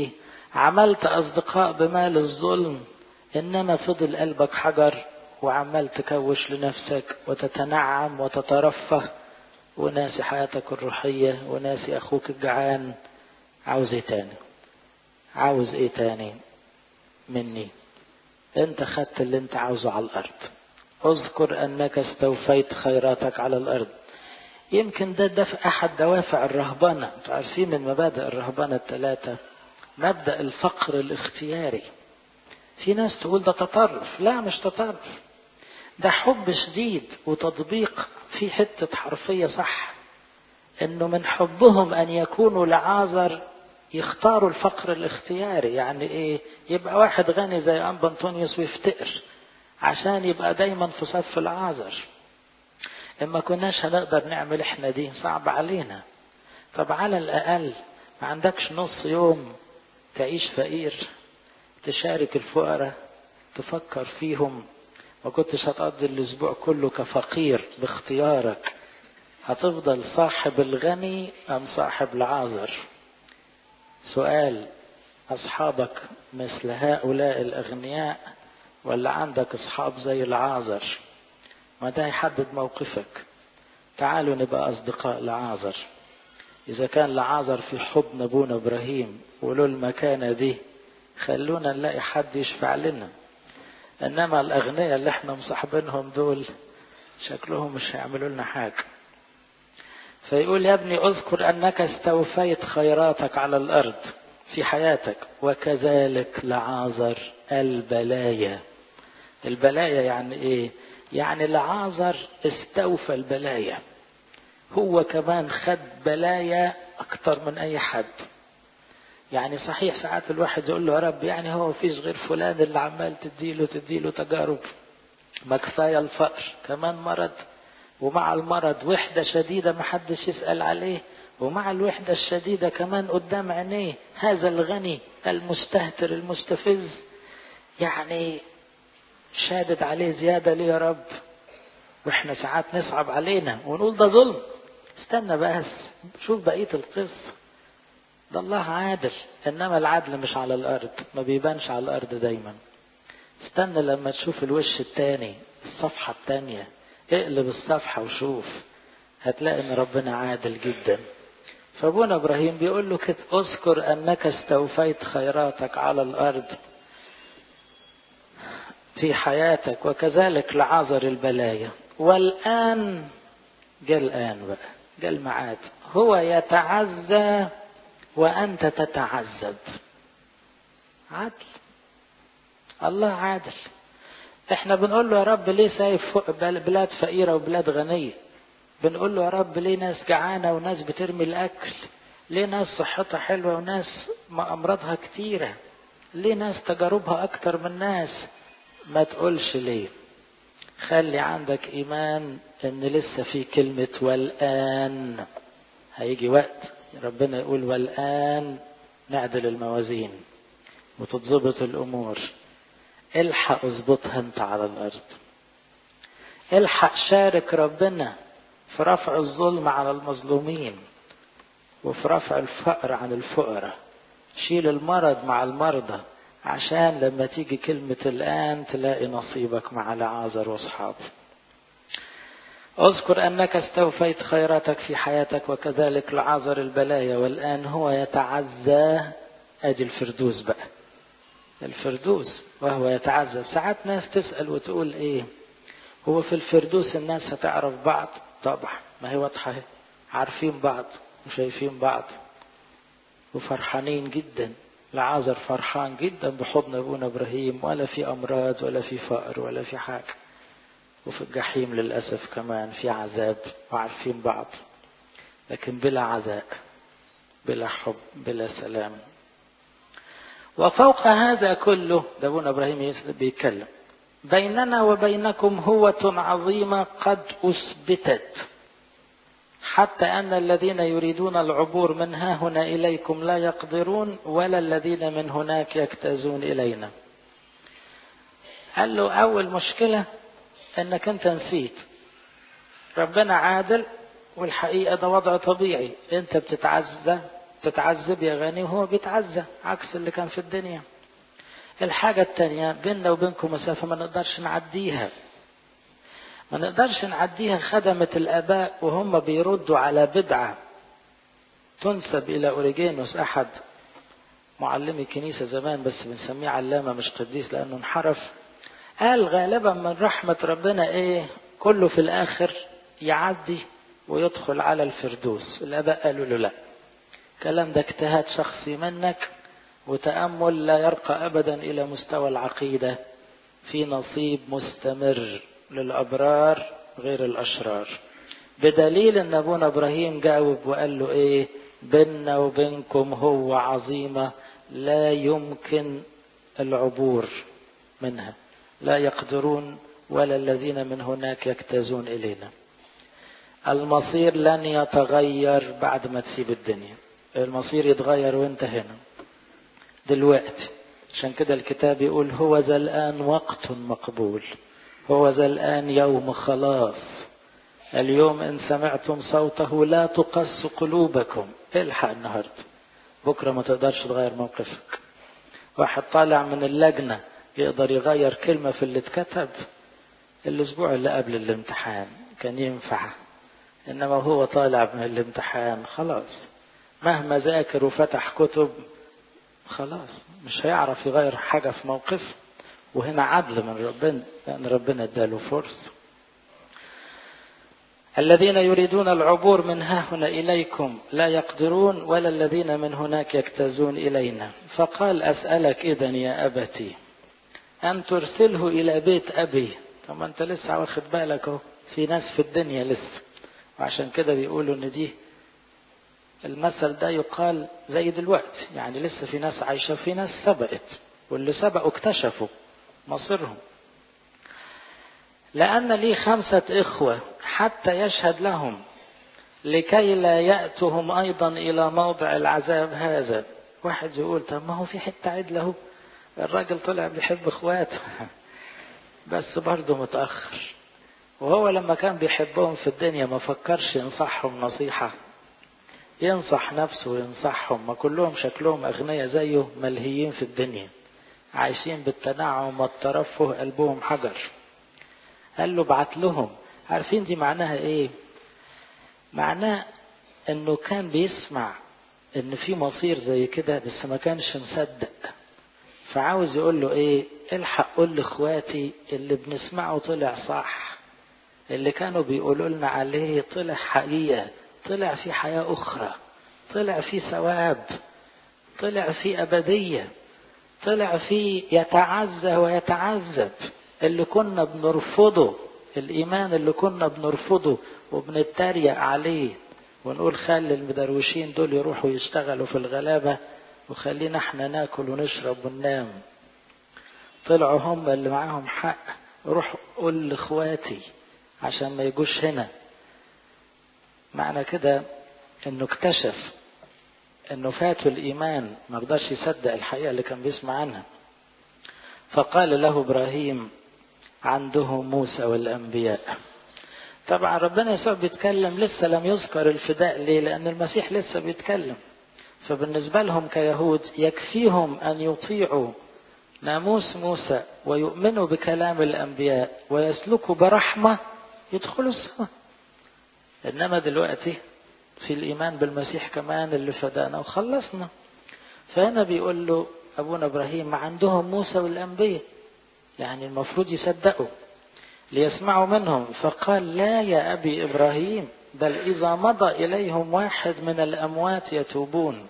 A: عملت أصدقاء بمال الظلم إنما فضل قلبك حجر وعمال تكوش لنفسك وتتنعم وتترفه وناسي حياتك الروحية وناسي أخوك الجعان عاوز ايه تاني عاوز ايه تاني مني انت خدت اللي انت عاوزه على الارض اذكر انك استوفيت خيراتك على الارض يمكن ده ده في احد دوافع الرهبنه انتوا عارفين من مبادئ الرهبنه الثلاثه مبدا الفقر الاختياري في ناس تقول ده تطرف لا مش تطرف ده حب شديد وتطبيق في حته حرفيه صح انه من حبهم ان يكونوا لعازر يختاروا الفقر الاختياري يعني ايه يبقى واحد غني زي انبا انطونيوس ويفتقر عشان يبقى دايما في صف العازر اما كناش هنقدر نعمل احنا دي صعب علينا طب على الاقل ما عندكش نص يوم تعيش فقير تشارك الفقراء تفكر فيهم ما كنتش هتقضي الاسبوع كله كفقير باختيارك هتفضل صاحب الغني ام صاحب العازر سؤال أصحابك مثل هؤلاء الأغنياء ولا عندك أصحاب زي العازر ما ده يحدد موقفك تعالوا نبقى أصدقاء لعازر إذا كان لعازر في حضن أبونا إبراهيم وله المكانة دي خلونا نلاقي حد يشفع لنا إنما الأغنياء اللي احنا مصاحبينهم دول شكلهم مش هيعملوا لنا حاجة فيقول يا ابني اذكر انك استوفيت خيراتك على الارض في حياتك وكذلك لعازر البلايا البلايا يعني ايه يعني لعازر استوفى البلايا هو كمان خد بلايا اكتر من اي حد يعني صحيح ساعات الواحد يقول له يا رب يعني هو مفيش غير فلان اللي عمال تديله تديله تجارب ما كفايه الفقر كمان مرض ومع المرض وحدة شديدة محدش يسأل عليه ومع الوحدة الشديدة كمان قدام عينيه هذا الغني المستهتر المستفز يعني شادد عليه زيادة ليه يا رب واحنا ساعات نصعب علينا ونقول ده ظلم استنى بس شوف بقية القصة ده الله عادل انما العدل مش على الارض ما بيبانش على الارض دايما استنى لما تشوف الوش التاني الصفحة التانية اقلب الصفحة وشوف هتلاقي ان ربنا عادل جدا فابونا ابراهيم بيقول له كده اذكر انك استوفيت خيراتك على الارض في حياتك وكذلك لعذر البلايا والان جاء الان بقى جاء الميعاد هو يتعزى وانت تتعذب عدل الله عادل احنا بنقول له يا رب ليه سايب بلاد فقيره وبلاد غنيه بنقول له يا رب ليه ناس جعانه وناس بترمي الاكل ليه ناس صحتها حلوه وناس امراضها كتيره ليه ناس تجاربها اكتر من ناس ما تقولش ليه خلي عندك ايمان ان لسه في كلمه والان هيجي وقت ربنا يقول والان نعدل الموازين وتتظبط الامور الحق اظبطها انت على الارض الحق شارك ربنا في رفع الظلم على المظلومين وفي رفع الفقر عن الفقراء شيل المرض مع المرضى عشان لما تيجي كلمة الآن تلاقي نصيبك مع لعازر واصحابه اذكر أنك استوفيت خيراتك في حياتك وكذلك لعازر البلايا والآن هو يتعزى أدي الفردوس بقى الفردوس وهو يتعذب ساعات ناس تسأل وتقول ايه هو في الفردوس الناس هتعرف بعض طبعا ما هي واضحة عارفين بعض وشايفين بعض وفرحانين جدا لعازر فرحان جدا بحضن ابونا ابراهيم ولا في امراض ولا في فقر ولا في حاجة وفي الجحيم للأسف كمان في عذاب وعارفين بعض لكن بلا عزاء بلا حب بلا سلام وفوق هذا كله ده ابونا ابراهيم بيتكلم بيننا وبينكم هوة عظيمة قد أثبتت حتى أن الذين يريدون العبور من ها هنا إليكم لا يقدرون ولا الذين من هناك يجتازون إلينا قال له أول مشكلة أنك أنت نسيت ربنا عادل والحقيقة ده وضع طبيعي أنت بتتعزى تتعذب يا غني وهو بيتعزى عكس اللي كان في الدنيا الحاجة التانية بيننا وبينكم مسافة ما نقدرش نعديها ما نقدرش نعديها خدمة الآباء وهم بيردوا على بدعة تنسب إلى أوريجينوس أحد معلمي كنيسة زمان بس بنسميه علامة مش قديس لأنه انحرف قال غالبا من رحمة ربنا إيه كله في الآخر يعدي ويدخل على الفردوس الآباء قالوا له لا الكلام ده اجتهاد شخصي منك وتأمل لا يرقى أبدا إلى مستوى العقيدة في نصيب مستمر للأبرار غير الأشرار بدليل أن أبونا إبراهيم جاوب وقال له إيه بيننا وبينكم هو عظيمة لا يمكن العبور منها لا يقدرون ولا الذين من هناك يجتازون إلينا المصير لن يتغير بعد ما تسيب الدنيا المصير يتغير وانت هنا دلوقتي عشان كده الكتاب يقول هو ذا الآن وقت مقبول هو ذا الآن يوم خلاص اليوم إن سمعتم صوته لا تقص قلوبكم الحق النهاردة بكرة ما تقدرش تغير موقفك واحد طالع من اللجنة يقدر يغير كلمة في اللي اتكتب الأسبوع اللي قبل الامتحان كان ينفع إنما هو طالع من الامتحان خلاص مهما ذاكر وفتح كتب خلاص مش هيعرف يغير حاجة في موقفه وهنا عدل من ربنا لأن ربنا اداله فرصة الذين يريدون العبور من ها هنا إليكم لا يقدرون ولا الذين من هناك يجتازون إلينا فقال أسألك إذا يا أبتي أن ترسله إلى بيت أبي طب أنت لسه واخد بالك اهو في ناس في الدنيا لسه وعشان كده بيقولوا إن دي المثل ده يقال زي دلوقتي يعني لسه في ناس عايشة في ناس سبقت واللي سبقوا اكتشفوا مصيرهم لأن لي خمسة إخوة حتى يشهد لهم لكي لا يأتهم أيضا إلى موضع العذاب هذا واحد يقول طب ما هو في حتة عدلة الراجل طلع بيحب إخواته بس برضه متأخر وهو لما كان بيحبهم في الدنيا ما فكرش ينصحهم نصيحة ينصح نفسه وينصحهم ما كلهم شكلهم أغنياء زيه ملهيين في الدنيا عايشين بالتنعم والترفه قلبهم حجر قال له بعت لهم عارفين دي معناها ايه معناه انه كان بيسمع ان في مصير زي كده بس ما كانش مصدق فعاوز يقول له ايه الحق قول لاخواتي اللي بنسمعه طلع صح اللي كانوا بيقولوا لنا عليه طلع حقيقة طلع في حياة أخرى طلع في ثواب طلع في أبدية طلع في يتعزى ويتعذب اللي كنا بنرفضه الإيمان اللي كنا بنرفضه وبنتريق عليه ونقول خلي المدروشين دول يروحوا يشتغلوا في الغلابة وخلينا احنا ناكل ونشرب وننام طلعوا هم اللي معاهم حق روح قول لاخواتي عشان ما يجوش هنا معنى كده انه اكتشف انه فاته الايمان ما رضاش يصدق الحقيقه اللي كان بيسمع عنها فقال له ابراهيم عنده موسى والانبياء طبعا ربنا يسوع بيتكلم لسه لم يذكر الفداء ليه لان المسيح لسه بيتكلم فبالنسبه لهم كيهود يكفيهم ان يطيعوا ناموس موسى ويؤمنوا بكلام الانبياء ويسلكوا برحمه يدخلوا السماء انما دلوقتي في الايمان بالمسيح كمان اللي فدانا وخلصنا فهنا بيقول له ابونا ابراهيم عندهم موسى والانبياء يعني المفروض يصدقوا ليسمعوا منهم فقال لا يا ابي ابراهيم بل اذا مضى اليهم واحد من الاموات يتوبون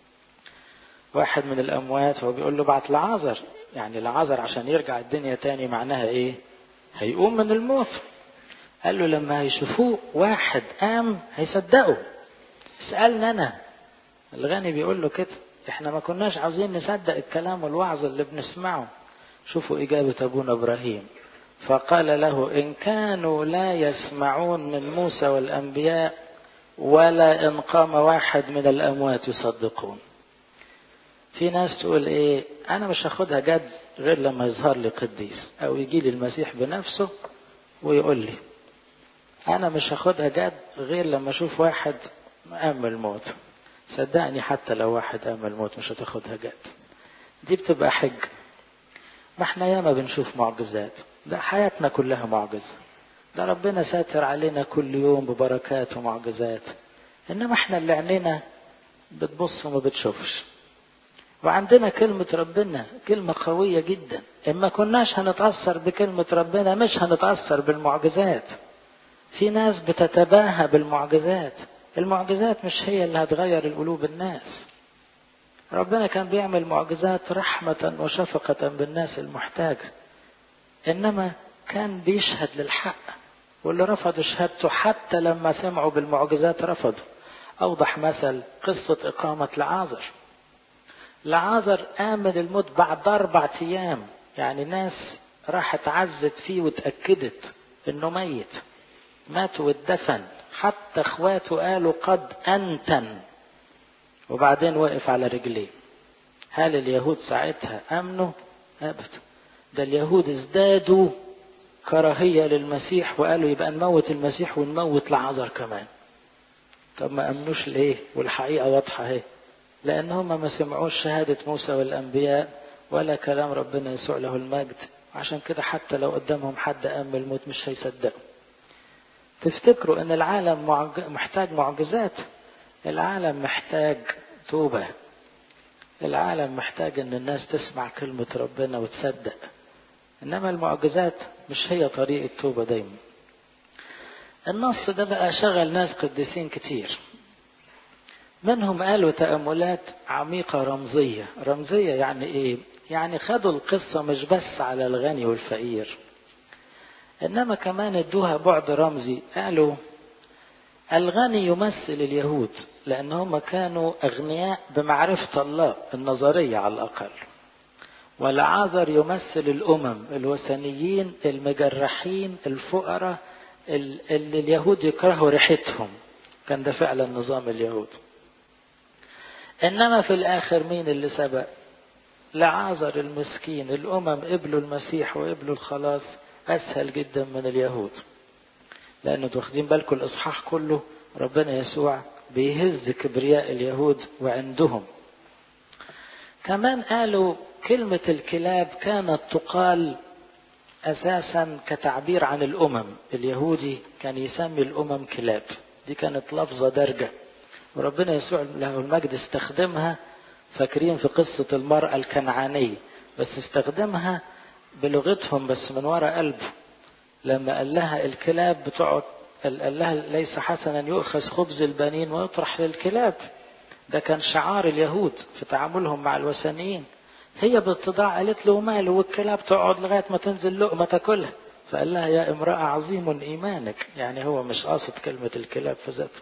A: واحد من الاموات هو بيقول له بعت لعازر يعني لعازر عشان يرجع الدنيا تاني معناها ايه هيقوم من الموت قال له لما هيشوفوه واحد قام هيصدقوا اسألني انا الغني بيقول له كده احنا ما كناش عاوزين نصدق الكلام والوعظ اللي بنسمعه شوفوا إجابة أبونا إبراهيم فقال له إن كانوا لا يسمعون من موسى والأنبياء ولا إن قام واحد من الأموات يصدقون في ناس تقول إيه أنا مش هاخدها جد غير لما يظهر لي قديس أو يجي لي المسيح بنفسه ويقول لي أنا مش هاخدها جد غير لما أشوف واحد قام من الموت صدقني حتى لو واحد قام الموت مش هتاخدها جد دي بتبقى حج ما احنا ياما بنشوف معجزات ده حياتنا كلها معجزة ده ربنا ساتر علينا كل يوم ببركات ومعجزات انما احنا اللي عينينا بتبص وما بتشوفش وعندنا كلمة ربنا كلمة قوية جدا إما كناش هنتأثر بكلمة ربنا مش هنتأثر بالمعجزات في ناس بتتباهى بالمعجزات المعجزات مش هي اللي هتغير القلوب الناس ربنا كان بيعمل معجزات رحمة وشفقة بالناس المحتاجة إنما كان بيشهد للحق واللي رفضوا شهادته حتى لما سمعوا بالمعجزات رفضوا أوضح مثل قصة إقامة لعازر لعازر قام من الموت بعد أربع أيام يعني ناس راحت عزت فيه وتأكدت إنه ميت مات واتدفن حتى اخواته قالوا قد أنتن وبعدين وقف على رجليه هل اليهود ساعتها أمنوا أبدا ده اليهود ازدادوا كراهية للمسيح وقالوا يبقى نموت المسيح ونموت لعازر كمان طب ما أمنوش ليه والحقيقة واضحة اهي لأن هم ما سمعوش شهادة موسى والأنبياء ولا كلام ربنا يسوع له المجد عشان كده حتى لو قدامهم حد قام الموت مش هيصدقوا تفتكروا ان العالم معج... محتاج معجزات العالم محتاج توبة العالم محتاج ان الناس تسمع كلمة ربنا وتصدق انما المعجزات مش هي طريق التوبة دايما النص ده بقى شغل ناس قديسين كتير منهم قالوا تأملات عميقة رمزية رمزية يعني ايه يعني خدوا القصة مش بس على الغني والفقير انما كمان ادوها بعد رمزي قالوا الغني يمثل اليهود لان هم كانوا اغنياء بمعرفة الله النظرية على الاقل والعازر يمثل الامم الوثنيين المجرحين الفقراء اللي اليهود يكرهوا ريحتهم كان ده فعلا نظام اليهود انما في الاخر مين اللي سبق لعازر المسكين الامم قبلوا المسيح وقبلوا الخلاص اسهل جدا من اليهود لانه واخدين بالكم الاصحاح كله ربنا يسوع بيهز كبرياء اليهود وعندهم كمان قالوا كلمة الكلاب كانت تقال اساسا كتعبير عن الامم اليهودي كان يسمي الامم كلاب دي كانت لفظة درجة وربنا يسوع له المجد استخدمها فاكرين في قصة المرأة الكنعانية بس استخدمها بلغتهم بس من وراء قلبه لما قال لها الكلاب بتقعد قال لها ليس حسنا يؤخذ خبز البنين ويطرح للكلاب ده كان شعار اليهود في تعاملهم مع الوثنيين هي باتضاع قالت له ماله والكلاب تقعد لغايه ما تنزل لقمه تاكلها فقال لها يا امراه عظيم ايمانك يعني هو مش قاصد كلمه الكلاب في ذاته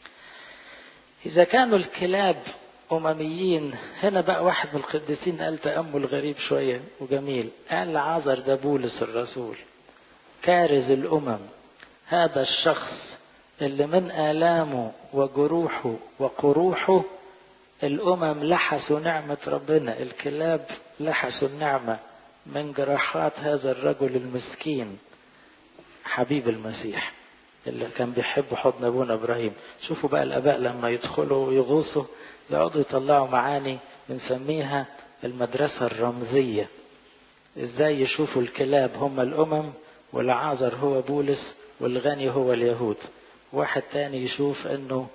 A: اذا كانوا الكلاب أمميين هنا بقى واحد من القديسين قال تأمل غريب شوية وجميل قال عذر ده بولس الرسول كارز الأمم هذا الشخص اللي من آلامه وجروحه وقروحه الأمم لحسوا نعمة ربنا الكلاب لحسوا النعمة من جراحات هذا الرجل المسكين حبيب المسيح اللي كان بيحب حضن أبونا إبراهيم شوفوا بقى الآباء لما يدخلوا ويغوصوا يقعدوا يطلعوا معاني بنسميها المدرسة الرمزية ازاي يشوفوا الكلاب هم الأمم والعازر هو بولس والغني هو اليهود واحد تاني يشوف انه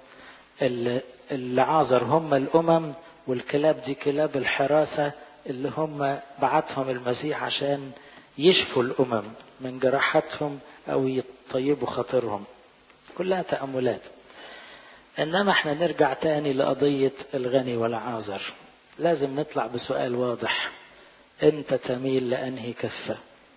A: العازر هم الأمم والكلاب دي كلاب الحراسة اللي هم بعتهم المسيح عشان يشفوا الأمم من جراحاتهم أو يطيبوا خاطرهم كلها تأملات انما احنا نرجع تاني لقضية الغني والعازر لازم نطلع بسؤال واضح انت تميل لانهي كفة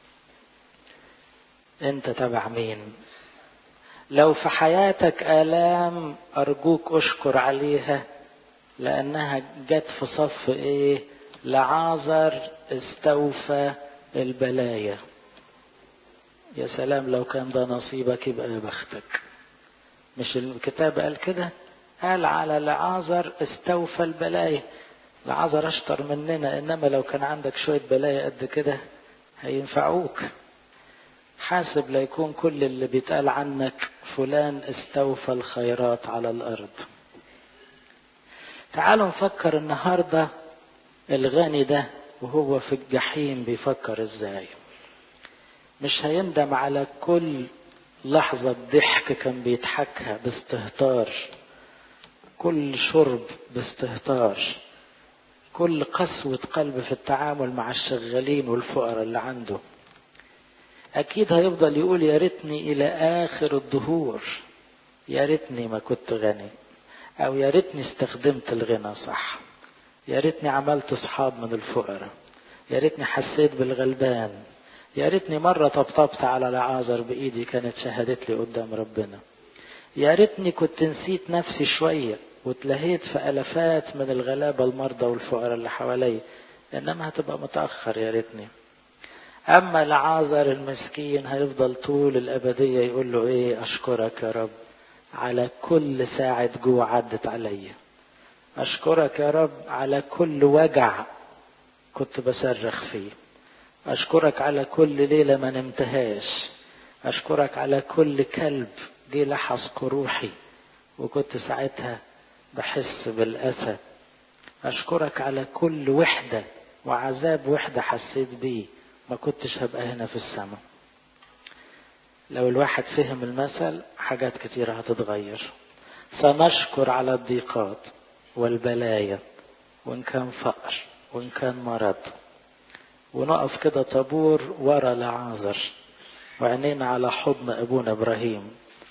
A: انت تبع مين لو في حياتك الام ارجوك اشكر عليها لانها جت في صف ايه لعازر استوفى البلايا يا سلام لو كان ده نصيبك يبقى يا بختك مش الكتاب قال كده قال على لعازر استوفى البلايا لعازر اشطر مننا انما لو كان عندك شوية بلايا قد كده هينفعوك حاسب لا يكون كل اللي بيتقال عنك فلان استوفى الخيرات على الارض تعالوا نفكر النهاردة الغني ده وهو في الجحيم بيفكر ازاي مش هيندم على كل لحظة ضحك كان بيضحكها باستهتار كل شرب باستهتار كل قسوة قلب في التعامل مع الشغالين والفقراء اللي عنده أكيد هيفضل يقول يا ريتني إلى آخر الدهور يا ريتني ما كنت غني أو يا ريتني استخدمت الغنى صح يا ريتني عملت أصحاب من الفقراء يا ريتني حسيت بالغلبان يا ريتني مرة طبطبت على العازر بإيدي كانت شهدت لي قدام ربنا يا ريتني كنت نسيت نفسي شوية واتلهيت في ألفات من الغلابة المرضى والفقراء اللي حواليا إنما هتبقى متأخر يا ريتني أما العازر المسكين هيفضل طول الأبدية يقول له إيه أشكرك يا رب على كل ساعة جوع عدت عليا أشكرك يا رب على كل وجع كنت بصرخ فيه أشكرك على كل ليلة ما نمتهاش أشكرك على كل كلب جه لحظ قروحي وكنت ساعتها بحس بالأسى أشكرك على كل وحدة وعذاب وحدة حسيت بيه ما كنتش هبقى هنا في السماء لو الواحد فهم المثل حاجات كتيرة هتتغير سنشكر على الضيقات والبلايا وإن كان فقر وإن كان مرض ونقف كده طابور ورا لعازر وعينينا على حضن أبونا إبراهيم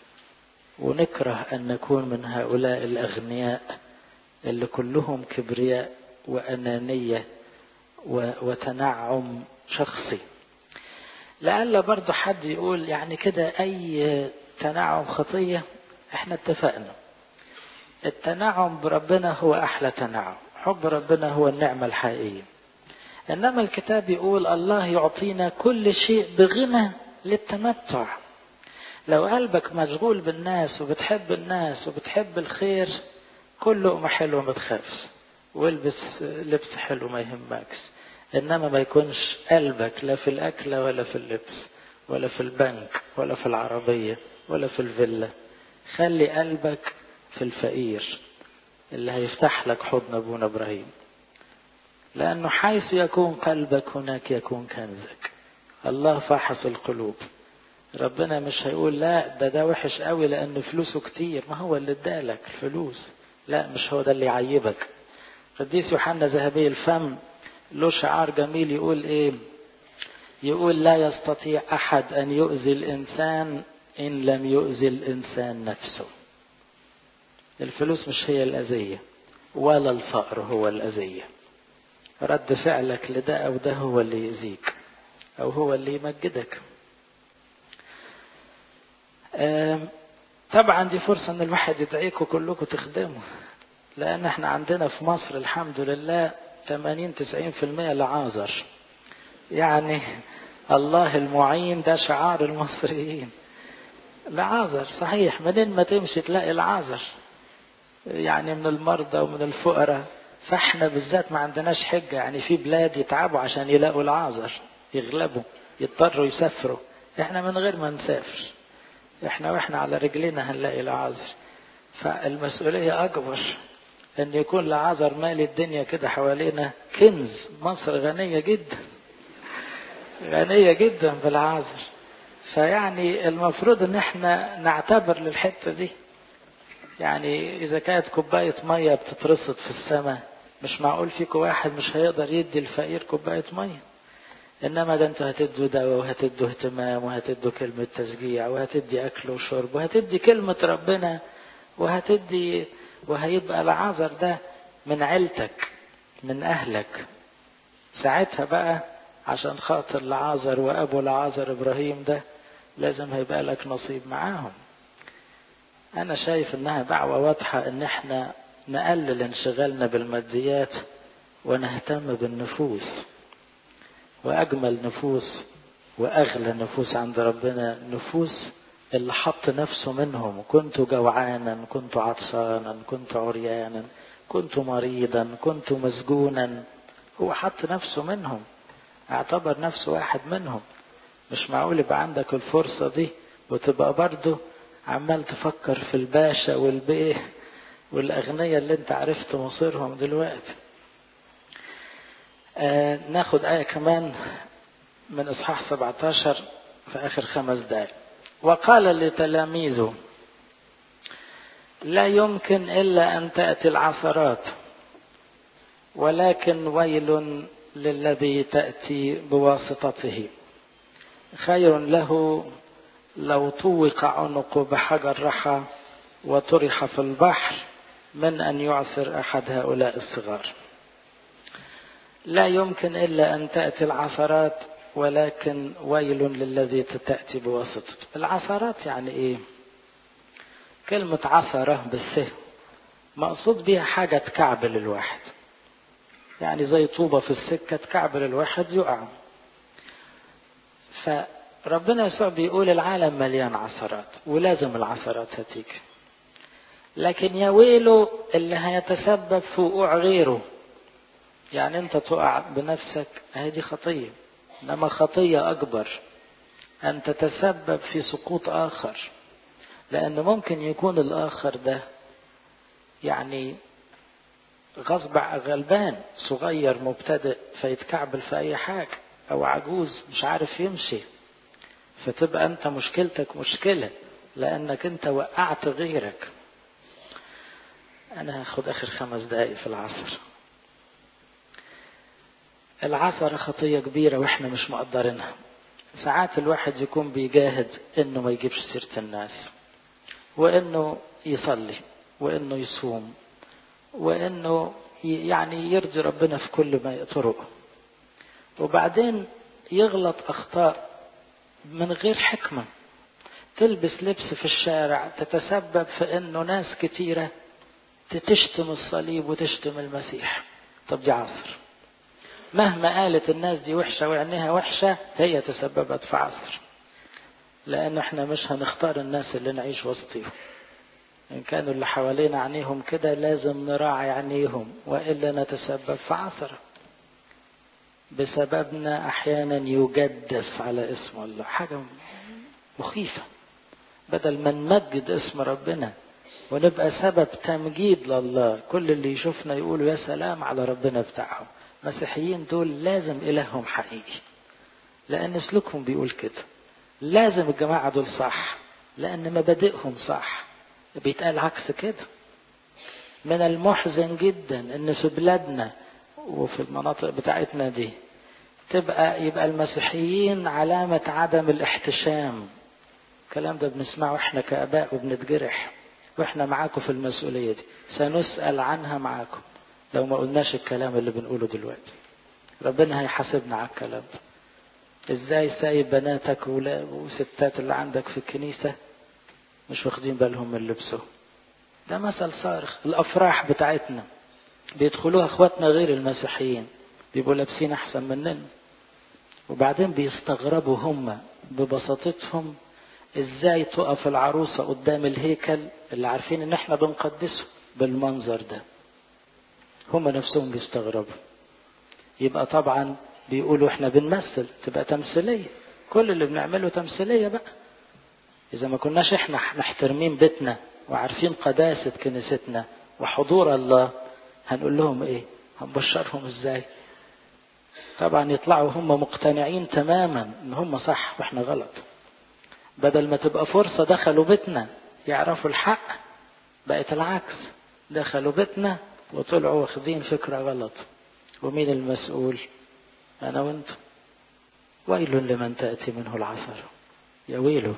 A: ونكره أن نكون من هؤلاء الأغنياء اللي كلهم كبرياء وأنانية وتنعم شخصي لعل برضه حد يقول يعني كده أي تنعم خطية احنا اتفقنا التنعم بربنا هو أحلى تنعم حب ربنا هو النعمة الحقيقية إنما الكتاب يقول الله يعطينا كل شيء بغنى للتمتع لو قلبك مشغول بالناس وبتحب الناس وبتحب الخير كل لقمة حلوة ما تخافش والبس لبس حلو ما يهمكش إنما ما يكونش قلبك لا في الأكلة ولا في اللبس ولا في البنك ولا في العربية ولا في الفيلا خلي قلبك في الفقير اللي هيفتح لك حضن أبونا إبراهيم لأنه حيث يكون قلبك هناك يكون كنزك الله فحص القلوب ربنا مش هيقول لا ده ده وحش قوي لأن فلوسه كتير ما هو اللي ادالك الفلوس لا مش هو ده اللي يعيبك قديس يوحنا ذهبي الفم له شعار جميل يقول ايه يقول لا يستطيع احد ان يؤذي الانسان ان لم يؤذي الانسان نفسه الفلوس مش هي الاذيه ولا الفقر هو الاذيه رد فعلك لده او ده هو اللي يؤذيك او هو اللي يمجدك طبعا دي فرصه ان الواحد يدعيكم كلكم تخدموا لان احنا عندنا في مصر الحمد لله 80 90% لعازر يعني الله المعين ده شعار المصريين لعازر صحيح منين ما تمشي تلاقي العازر يعني من المرضى ومن الفقراء فاحنا بالذات ما عندناش حجة يعني في بلاد يتعبوا عشان يلاقوا العازر يغلبوا يضطروا يسافروا احنا من غير ما نسافر احنا واحنا على رجلنا هنلاقي العازر فالمسؤولية اكبر ان يكون لعازر مالي الدنيا كده حوالينا كنز مصر غنية جدا غنية جدا بالعازر فيعني المفروض ان احنا نعتبر للحتة دي يعني اذا كانت كوباية مية بتترصد في السماء مش معقول فيكم واحد مش هيقدر يدي الفقير كوباية مية انما ده انتوا هتدوا دواء وهتدوا اهتمام وهتدوا كلمة تشجيع وهتدي اكل وشرب وهتدي كلمة ربنا وهتدي وهيبقى العذر ده من عيلتك من اهلك ساعتها بقى عشان خاطر العازر وابو العازر ابراهيم ده لازم هيبقى لك نصيب معاهم انا شايف انها دعوة واضحة ان احنا نقلل انشغالنا بالماديات ونهتم بالنفوس واجمل نفوس واغلى نفوس عند ربنا نفوس اللي حط نفسه منهم كنت جوعانا كنت عطشانا كنت عريانا كنت مريضا كنت مسجونا هو حط نفسه منهم اعتبر نفسه واحد منهم مش معقول يبقى عندك الفرصة دي وتبقى برضه عمال تفكر في الباشا والبيه والأغنياء اللي انت عرفت مصيرهم دلوقتي آه ناخد آية كمان من إصحاح 17 في آخر خمس دقائق وقال لتلاميذه لا يمكن إلا أن تأتي العثرات ولكن ويل للذي تأتي بواسطته خير له لو طوق عنقه بحجر رحى وطرح في البحر من أن يعثر أحد هؤلاء الصغار لا يمكن إلا أن تأتي العثرات ولكن ويل للذي تأتي بواسطته العثرات يعني إيه كلمة عثرة بالسه مقصود بيها حاجة تكعبل الواحد يعني زي طوبة في السكة تكعبل الواحد يقع فربنا يسوع بيقول العالم مليان عثرات ولازم العثرات هتيجي لكن يا ويله اللي هيتسبب في وقوع غيره يعني انت تقع بنفسك هي دي خطية انما خطية اكبر ان تتسبب في سقوط اخر لان ممكن يكون الاخر ده يعني غصب غلبان صغير مبتدئ فيتكعبل في اي حاجة او عجوز مش عارف يمشي فتبقى انت مشكلتك مشكلة لانك انت وقعت غيرك انا هاخد اخر خمس دقايق في العصر العثرة خطية كبيرة واحنا مش مقدرينها ساعات الواحد يكون بيجاهد انه ما يجيبش سيرة الناس وانه يصلي وانه يصوم وانه يعني يرضي ربنا في كل ما طرقه وبعدين يغلط اخطاء من غير حكمة تلبس لبس في الشارع تتسبب في انه ناس كتيرة تشتم الصليب وتشتم المسيح طب دي عصر مهما قالت الناس دي وحشة وعينيها وحشة هي تسببت في عصر لأن احنا مش هنختار الناس اللي نعيش وسطيهم إن كانوا اللي حوالينا عينيهم كده لازم نراعي عينيهم وإلا نتسبب في عصر بسببنا أحيانا يجدف على اسم الله حاجة مخيفة بدل ما نمجد اسم ربنا ونبقى سبب تمجيد لله كل اللي يشوفنا يقولوا يا سلام على ربنا بتاعهم المسيحيين دول لازم إلههم حقيقي لأن سلوكهم بيقول كده لازم الجماعة دول صح لأن مبادئهم صح بيتقال عكس كده من المحزن جدا ان في بلادنا وفي المناطق بتاعتنا دي تبقى يبقى المسيحيين علامة عدم الاحتشام الكلام ده بنسمعه احنا كآباء وبنتجرح واحنا معاكم في المسؤولية دي سنسأل عنها معاكم لو ما قلناش الكلام اللي بنقوله دلوقتي ربنا هيحاسبنا على الكلام ده ازاي سايب بناتك وستات اللي عندك في الكنيسة مش واخدين بالهم من لبسه ده مثل صارخ الافراح بتاعتنا بيدخلوها اخواتنا غير المسيحيين بيبقوا لابسين احسن مننا وبعدين بيستغربوا هم ببساطتهم ازاي تقف العروسة قدام الهيكل اللي عارفين ان احنا بنقدسه بالمنظر ده هم نفسهم بيستغربوا يبقى طبعا بيقولوا احنا بنمثل تبقى تمثيلية كل اللي بنعمله تمثيلية بقى إذا ما كناش إحنا محترمين بيتنا وعارفين قداسة كنيستنا وحضور الله هنقول لهم إيه؟ هنبشرهم إزاي؟ طبعا يطلعوا هم مقتنعين تماما إن هم صح وإحنا غلط. بدل ما تبقى فرصة دخلوا بيتنا يعرفوا الحق بقت العكس دخلوا بيتنا وطلعوا واخدين فكرة غلط. ومين المسؤول؟ أنا وأنت. ويل لمن تأتي منه العثر. يا ويله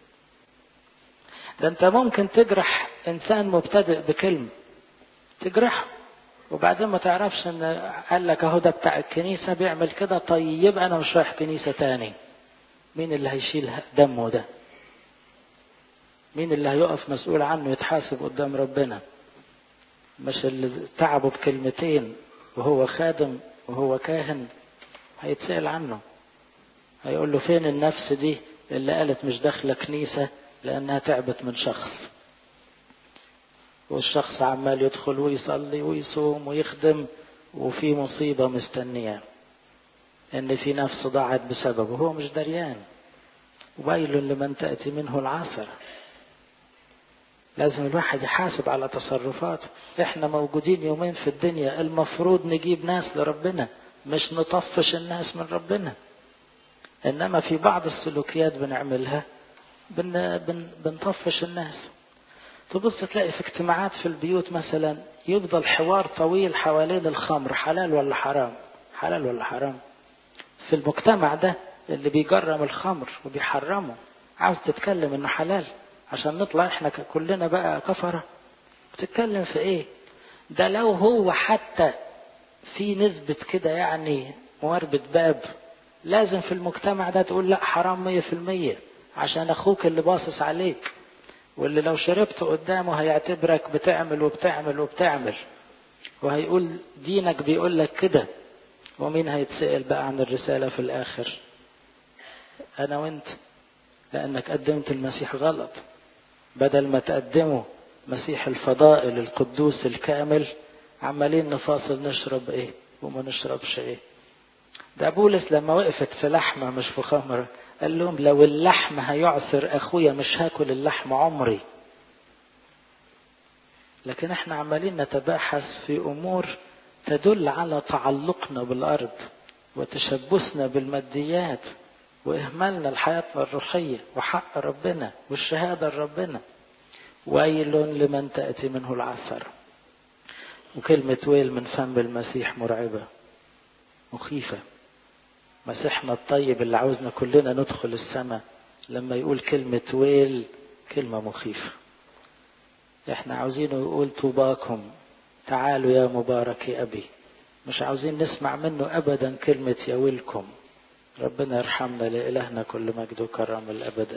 A: ده انت ممكن تجرح انسان مبتدئ بكلمة تجرحه وبعدين ما تعرفش ان قال لك اهو ده بتاع الكنيسة بيعمل كده طيب انا مش رايح كنيسة تاني مين اللي هيشيل دمه ده مين اللي هيقف مسؤول عنه يتحاسب قدام ربنا مش اللي تعبه بكلمتين وهو خادم وهو كاهن هيتسأل عنه هيقول له فين النفس دي اللي قالت مش داخله كنيسه لأنها تعبت من شخص والشخص عمال يدخل ويصلي ويصوم ويخدم وفي مصيبة مستنياه إن في نفس ضاعت بسببه هو مش دريان ويل لمن تأتي منه العثرة لازم الواحد يحاسب على تصرفاته احنا موجودين يومين في الدنيا المفروض نجيب ناس لربنا مش نطفش الناس من ربنا انما في بعض السلوكيات بنعملها بن بن بنطفش الناس تبص تلاقي في اجتماعات في البيوت مثلا يفضل حوار طويل حوالين الخمر حلال ولا حرام حلال ولا حرام في المجتمع ده اللي بيجرم الخمر وبيحرمه عاوز تتكلم انه حلال عشان نطلع احنا كلنا بقى كفرة بتتكلم في ايه ده لو هو حتى في نسبة كده يعني مواربة باب لازم في المجتمع ده تقول لا حرام مية في المية عشان اخوك اللي باصص عليك واللي لو شربت قدامه هيعتبرك بتعمل وبتعمل وبتعمل وهيقول دينك بيقول لك كده ومين هيتسأل بقى عن الرسالة في الآخر أنا وأنت لأنك قدمت المسيح غلط بدل ما تقدمه مسيح الفضائل القدوس الكامل عمالين نفاصل نشرب ايه وما نشربش ايه ده بولس لما وقفت في لحمة مش في خمرة قال لهم لو اللحم هيعصر اخويا مش هاكل اللحم عمري لكن احنا عمالين نتباحث في امور تدل على تعلقنا بالارض وتشبثنا بالماديات واهمالنا لحياتنا الروحيه وحق ربنا والشهاده لربنا ويل لمن تاتي منه العثر وكلمه ويل من فم المسيح مرعبه مخيفه مسيحنا الطيب اللي عاوزنا كلنا ندخل السماء لما يقول كلمه ويل كلمه مخيفه احنا عاوزينه يقول طوباكم تعالوا يا مبارك يا ابي مش عاوزين نسمع منه ابدا كلمه يا ويلكم ربنا يرحمنا لإلهنا كل مجد وكرم الأبد